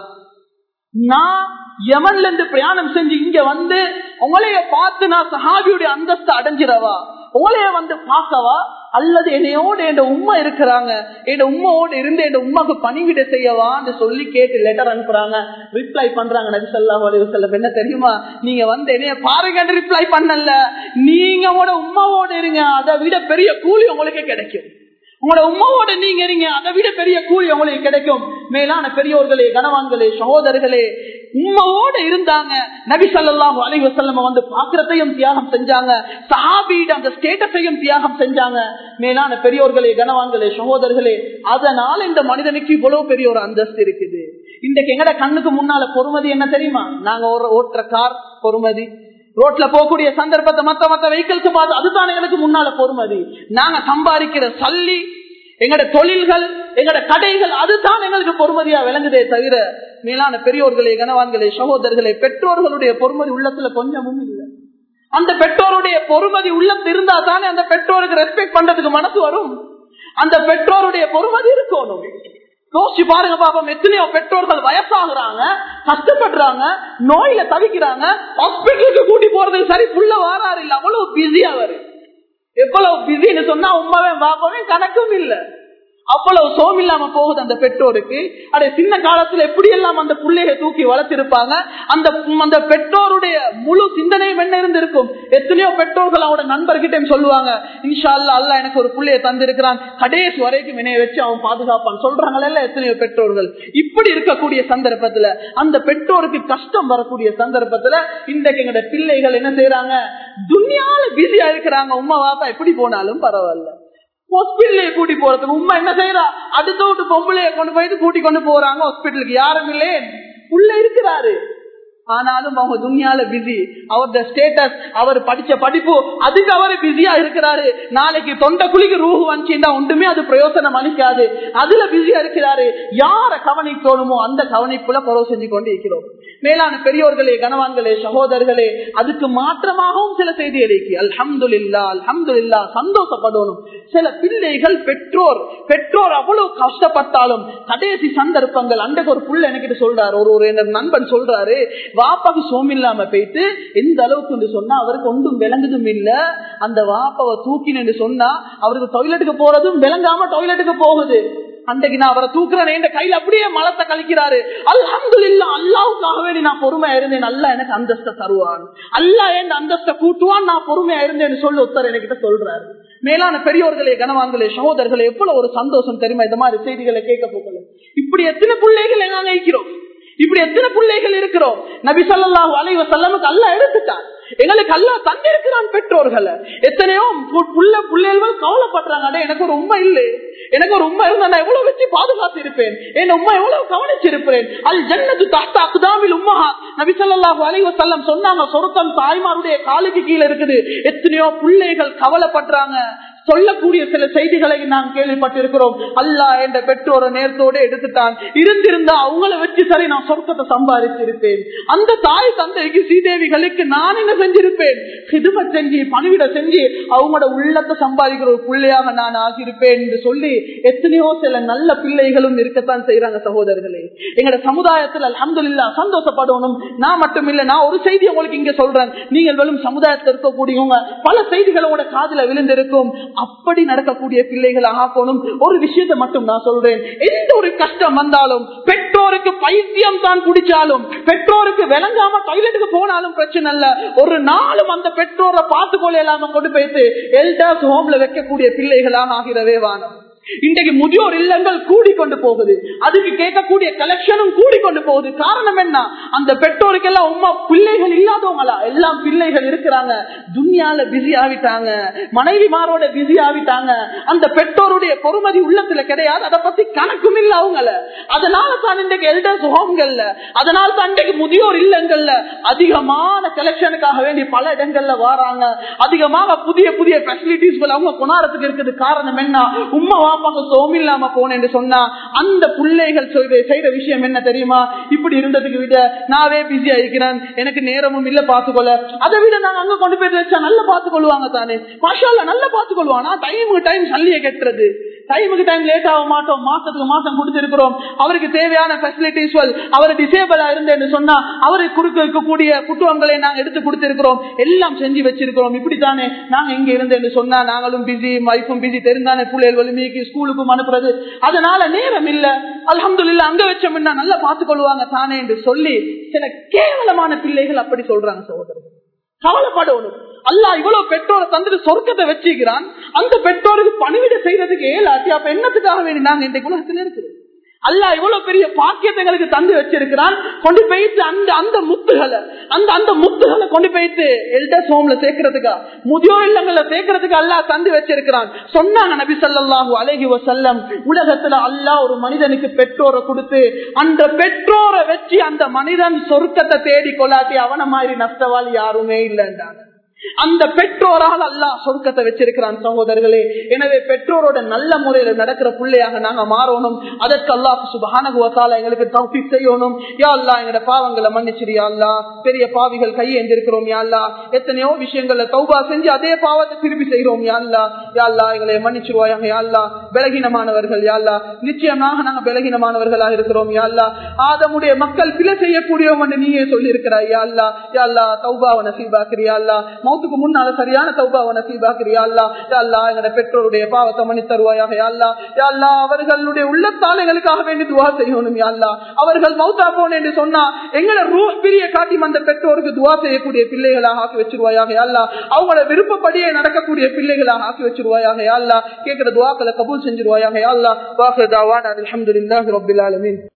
நான் யமன்ல இருந்து பிரயாணம் செஞ்சு இங்க வந்து உங்களைய பார்த்து நான் சஹாபியுடைய அந்தஸ்து அடைஞ்சிடவா உங்களைய வந்து பார்க்கவா அல்லது என்னையோட என் உமா இருக்கிறாங்க என் உமாவோட இருந்து என் உமாக்கு பணிவிட செய்யவான்னு சொல்லி கேட்டு லெட்டர் அனுப்புறாங்க ரிப்ளை பண்றாங்க நபி சொல்லா செல்லம் என்ன தெரியுமா நீங்க வந்து என்னைய பாருங்க ரிப்ளை பண்ணல நீங்க உங்களோட உமாவோட இருங்க அதை விட பெரிய கூலி உங்களுக்கு கிடைக்கும் உங்களோட உமாவோட நீங்க இருங்க அதை விட பெரிய கூலி உங்களுக்கு கிடைக்கும் மேலான பெரியோர்களே கனவான்களே சகோதரர்களே உண்மையோட இருந்தாங்க நபி ஸல்லல்லாஹு அலைஹி வஸல்லம் வந்து பாத்திரத்தையும் தியாகம் செஞ்சாங்க சஹாபியிட அந்த ஸ்டேட்டஸையும் தியாகம் செஞ்சாங்க மேலான பெரியோர்களே கனவான்களே சகோதரர்களே அதனால இந்த மனிதனுக்கு இவ்வளவு பெரிய ஒரு அந்தஸ்து இருக்குது இன்றைக்கு எங்கட கண்ணுக்கு முன்னால பொறுமதி என்ன தெரியுமா நாங்க ஒரு ஓட்டுற கார் பொறுமதி ரோட்ல போகக்கூடிய சந்தர்ப்பத்தை மத்த மத்த வெஹிக்கிள்ஸ் பார்த்து அதுதான் எங்களுக்கு முன்னால பொறுமதி நாங்க சம்பாதிக்கிற சல்லி எங்கட தொழில்கள் எங்கட கடைகள் அதுதான் எங்களுக்கு பொறுமதியா விளங்குதே தவிர மேலான பெரியோர்களே கனவான்களே சகோதரர்களே பெற்றோர்களுடைய பொறுமதி உள்ளத்துல கொஞ்சமும் இல்லை அந்த பெற்றோருடைய பொறுமதி உள்ளத்தில் இருந்தா தானே அந்த பெற்றோருக்கு ரெஸ்பெக்ட் பண்றதுக்கு மனசு வரும் அந்த பெற்றோருடைய பொறுமதி இருக்கணும் யோசிச்சு பாருங்க பாப்போம் எத்தனையோ பெற்றோர்கள் வயசாகுறாங்க கஷ்டப்படுறாங்க நோயில தவிக்கிறாங்க ஹாஸ்பிட்டலுக்கு கூட்டி போறது சரி புள்ள வாராரு இல்ல அவ்வளவு பிஸியா வரு எவ்வளவு பிஸின்னு சொன்னா உண்மைவே பாப்பவே கணக்கும் இல்ல அவ்வளவு சோம் இல்லாம போகுது அந்த பெற்றோருக்கு அட சின்ன காலத்துல எப்படி எல்லாம் அந்த பிள்ளைய தூக்கி வளர்த்திருப்பாங்க அந்த அந்த பெற்றோருடைய முழு சிந்தனையும் என்ன இருந்திருக்கும் எத்தனையோ பெற்றோர்கள் அவனோட நண்பர்கிட்ட சொல்லுவாங்க இன்ஷா அல்லா அல்லா எனக்கு ஒரு பிள்ளைய தந்திருக்கிறான் கடைசி வரைக்கும் என்னைய வச்சு அவன் பாதுகாப்பான் சொல்றாங்கல்ல எத்தனையோ பெற்றோர்கள் இப்படி இருக்கக்கூடிய சந்தர்ப்பத்துல அந்த பெற்றோருக்கு கஷ்டம் வரக்கூடிய சந்தர்ப்பத்துல இன்றைக்கு எங்கட பிள்ளைகள் என்ன செய்யறாங்க துணியால பிஸியா இருக்கிறாங்க உமா வாப்பா எப்படி போனாலும் பரவாயில்ல ஹாஸ்பிட்டலே கூட்டி போறதுக்கு உண்மை என்ன செய்யறா அடுத்த விட்டு பொம்பளைய கொண்டு போயிட்டு கூட்டி கொண்டு போறாங்க ஹாஸ்பிட்டலுக்கு யாரும் இல்லே உள்ள இருக்கிறாரு ஆனாலும் அவங்க துணியால பிஸி அவருடைய ஸ்டேட்டஸ் அவர் படிச்ச படிப்பு அதுக்கு அவர் பிஸியா இருக்கிறாரு நாளைக்கு தொண்டை குழிக்கு ரூஹு வந்துச்சுன்னா ஒன்றுமே அது பிரயோசனம் அளிக்காது அதுல பிஸியா இருக்கிறாரு யார கவனிக்கணுமோ அந்த கவனிப்புல குறவு செஞ்சு கொண்டு இருக்கிறோம் மேலான பெரியோர்களே கனவான்களே சகோதரர்களே அதுக்கு மாற்றமாகவும் சில செய்தி இருக்கு அல்ஹம்துல்லா அல்ஹம்துல்லா சந்தோஷப்படணும் சில பிள்ளைகள் பெற்றோர் பெற்றோர் அவ்வளவு கஷ்டப்பட்டாலும் கடைசி சந்தர்ப்பங்கள் அன்றைக்கு ஒரு புள்ள எனக்கு சொல்றாரு ஒரு ஒரு நண்பன் சொல்றாரு வாப்பாக்கு சோம் இல்லாம போயிட்டு எந்த அளவுக்கு சொன்னா அவருக்கு ஒன்றும் விளங்குதும் இல்ல அந்த வாப்பாவை தூக்கினு சொன்னா அவருக்கு டாய்லெட்டுக்கு போறதும் விளங்காம டாய்லெட்டுக்கு போகுது அன்றைக்கு நான் அவரை தூக்குறேன் என் கையில அப்படியே மலத்தை கழிக்கிறாரு அல்ஹம்து இல்லா அல்லாவுக்காக வேண்டி நான் பொறுமையா இருந்தேன் அல்ல எனக்கு அந்தஸ்த தருவான் அல்ல என் அந்தஸ்த கூட்டுவான் நான் பொறுமையா இருந்தேன்னு சொல்லி ஒருத்தர் என்கிட்ட சொல்றாரு மேலான பெரியோர்களே கனவான்களே சகோதரர்களே எவ்வளவு ஒரு சந்தோஷம் தெரியுமா இந்த மாதிரி செய்திகளை கேட்க போகல இப்படி எத்தனை பிள்ளைகள் நாங்க இருக்கிறோம் இப்படி எத்தனை பிள்ளைகள் இருக்கிறோம் நபி சொல்லாஹு அலைவ செல்லமுக்கு அல்ல எடுத்துட்டான் எங்களுக்கு அல்ல தந்திருக்கிறான் பெற்றோர்களை எத்தனையோ புள்ள பிள்ளைகள் கவலைப்படுறாங்க எனக்கு ஒரு உண்மை இல்லை எனக்கு ஒரு உண்மை இருந்தா நான் எவ்வளவு வச்சு பாதுகாத்து இருப்பேன் என் உண்மை எவ்வளவு கவனிச்சிருப்பேன் அல் ஜன்னது தாத்தா அக்குதாவில் உம்மஹா நபி சொல்லாஹு அலைவ செல்லம் சொன்னாங்க சொருத்தம் தாய்மாருடைய காலுக்கு கீழே இருக்குது எத்தனையோ பிள்ளைகள் கவலைப்படுறாங்க சொல்லக்கூடிய சில செய்திகளை நாம் கேள்விப்பட்டிருக்கிறோம் அல்லா என்ற பெற்றோரை நேரத்தோடு எடுத்துட்டான் இருந்திருந்தா அவங்கள வச்சு சரி நான் சொர்க்கத்தை சம்பாதிச்சிருப்பேன் அந்த தாய் தந்தைக்கு ஸ்ரீதேவிகளுக்கு நான் என்ன செஞ்சிருப்பேன் சிதும செஞ்சு பணிவிட செஞ்சு அவங்களோட உள்ளத்தை சம்பாதிக்கிற ஒரு பிள்ளையாக நான் ஆகியிருப்பேன் என்று சொல்லி எத்தனையோ சில நல்ல பிள்ளைகளும் இருக்கத்தான் செய்யறாங்க சகோதரர்களே எங்களோட சமுதாயத்தில் அலமதுல்லா சந்தோஷப்படணும் நான் மட்டும் இல்ல நான் ஒரு செய்தி உங்களுக்கு இங்க சொல்றேன் நீங்கள் வெறும் சமுதாயத்தில் இருக்கக்கூடியவங்க பல செய்திகளோட காதல விழுந்திருக்கும் அப்படி நடக்கக்கூடிய பிள்ளைகள் ஆகணும் ஒரு விஷயத்தை மட்டும் நான் சொல்றேன் எந்த ஒரு கஷ்டம் வந்தாலும் பெற்றோருக்கு பைத்தியம் தான் குடிச்சாலும் பெற்றோருக்கு விளங்காம டாய்லெட்டுக்கு போனாலும் பிரச்சனை இல்ல ஒரு நாளும் அந்த பெற்றோரை பார்த்து கொள்ள இல்லாம கொண்டு போயிட்டு எல்டர்ஸ் ஹோம்ல வைக்கக்கூடிய பிள்ளைகளாக ஆகிறவே வானம் இன்றைக்கு முதியோர் இல்லங்கள் கூடிக்கொண்டு போகுது அதுக்கு கேட்கக்கூடிய கலெக்ஷனும் கூடிக்கொண்டு போகுது காரணம் என்ன அந்த பெற்றோருக்கெல்லாம் உமா பிள்ளைகள் இல்லாதவங்களா எல்லாம் பிள்ளைகள் இருக்கிறாங்க துன்யால பிஸி ஆவிட்டாங்க மனைவிமாரோட பிஸி ஆவிட்டாங்க அந்த பெற்றோருடைய பொறுமதி உள்ளத்துல கிடையாது அதை பத்தி கணக்கும் இல்ல அவங்கள அதனால தான் இன்றைக்கு எல்டர்ஸ் ஹோம்கள்ல அதனால தான் இன்றைக்கு முதியோர் இல்லங்கள்ல அதிகமான கலெக்ஷனுக்காக வேண்டி பல இடங்கள்ல வராங்க அதிகமாக புதிய புதிய பெசிலிட்டிஸ் அவங்க கொண்டாடத்துக்கு இருக்குது காரணம் என்ன உம்மா வாப்பாக்கு சோமில்லாம போனேன்னு சொன்னா அந்த பிள்ளைகள் செய்யற விஷயம் என்ன தெரியுமா இப்படி இருந்ததுக்கு விட நாவே பிஸியா இருக்கிறேன் எனக்கு நேரமும் இல்ல பாத்துக்கொள்ள அதை விட நாங்க அங்க கொண்டு போய் வச்சா நல்லா பாத்துக்கொள்வாங்க தானே மாஷால நல்லா பாத்துக்கொள்வானா டைமுக்கு டைம் சல்லிய கெட்டுறது டைமுக்கு டைம் லேட் ஆக மாட்டோம் மாசத்துக்கு மாசம் கொடுத்திருக்கிறோம் அவருக்கு தேவையான பெசிலிட்டிஸ் அவர் டிசேபிளா இருந்தேன்னு சொன்னா அவருக்கு கொடுக்க இருக்கக்கூடிய குட்டுவங்களை நாங்க எடுத்து கொடுத்திருக்கிறோம் எல்லாம் செஞ்சு வச்சிருக்கிறோம் இப்படித்தானே நாங்க இங்க இருந்தேன்னு சொன்னா நாங்களும் பிஸி வைஃபும் பிஸி தெரிந்தானே பிள்ளைகள் வலிமைக்கு ஸ்கூலுக்கும் அனுப்புறது அதனால நேரம் இல்ல அலமது இல்ல அங்க வச்சோம்னா நல்லா பார்த்துக் கொள்வாங்க தானே என்று சொல்லி சில கேவலமான பிள்ளைகள் அப்படி சொல்றாங்க சகோதரர்கள் கவலைப்படணும் அல்லா இவ்வளவு பெற்றோரை தந்துட்டு சொர்க்கத்தை வச்சுக்கிறான் அந்த பெற்றோருக்கு பணிவிட செய்யறதுக்கு ஏலாட்டி அப்ப என்னத்துக்காக வேண்டி நாங்க இந்த குலகத்தில் இருக்கிறோம் அல்லாஹ் இவ்வளவு பெரிய பாக்கியத்தை எங்களுக்கு தந்து வச்சிருக்கிறான் கொண்டு போயிட்டு அந்த அந்த முத்துகளை அந்த அந்த முத்துகளை கொண்டு போயிட்டு எல்டர்ஸ் ஹோம்ல சேர்க்கறதுக்கா முதியோர் இல்லங்கள்ல சேர்க்கறதுக்கு அல்லாஹ் தந்து வச்சிருக்கிறான் சொன்னாங்க நபி ஸல்லல்லாஹு அலைஹி வஸல்லம் உலகத்துல அல்லாஹ் ஒரு மனிதனுக்கு பெற்றோரை கொடுத்து அந்த பெற்றோரை வச்சு அந்த மனிதன் சொர்க்கத்தை தேடி கொள்ளாட்டி அவன மாதிரி நஷ்டவாளி யாருமே இல்லைன்றாங்க அந்த பெற்றோரால் அல்லாஹ் சொர்க்கத்தை வச்சிருக்கிறான் சகோதரர்களே எனவே பெற்றோரோட நல்ல முறையில நடக்கிற பிள்ளையாக நாங்க மாறணும் அதற்கு அல்லாஹ் சுபஹானகுவத்தால எங்களுக்கு தௌஃபீக் செய்யணும் யா அல்லா எங்களோட பாவங்களை மன்னிச்சிரியா அல்லா பெரிய பாவிகள் கையேந்திருக்கிறோம் யா அல்லா எத்தனையோ விஷயங்கள்ல தௌபா செஞ்சு அதே பாவத்தை திருப்பி செய்கிறோம் யா அல்லா யா அல்லா எங்களை மன்னிச்சிருவாயாக யா அல்லா பலகீனமானவர்கள் யா அல்லா நிச்சயமாக நாங்க பலகீனமானவர்களாக இருக்கிறோம் யா அல்லா ஆதமுடைய மக்கள் பிழை செய்யக்கூடியவன் நீயே சொல்லி இருக்கிறாய் யா அல்லா யா அல்லா தௌபாவை நசீபாக்கிறியா அல்லா மௌத்துக்கு முன்னால சரியான தௌபாவை நசீபாக்கிறியா அல்லா யா அல்லா எங்களோட பெற்றோருடைய பாவத்தை மன்னி தருவாயாக யா அல்லா யா அல்லா அவர்களுடைய உள்ளத்தால் எங்களுக்காக வேண்டி துவா செய்யணும் யா அல்லா அவர்கள் மௌத்தா போன என்று சொன்னா எங்களை ரூ பிரிய காட்டி அந்த பெற்றோருக்கு துவா செய்யக்கூடிய பிள்ளைகளாக ஆக்கி வச்சிருவாயாக யா அல்லா அவங்களோட விருப்பப்படியே நடக்கக்கூடிய பிள்ளைகளாக ஆக்கி வச்சிருவாயாக யா அல்லா கேட்கிற துவாக்களை கபூல் செஞ்சிருவாயாக யா அல்லா வாக்கு தாவான் அல்ஹம்துலில்லாஹி ரப்பில் ஆலமீன்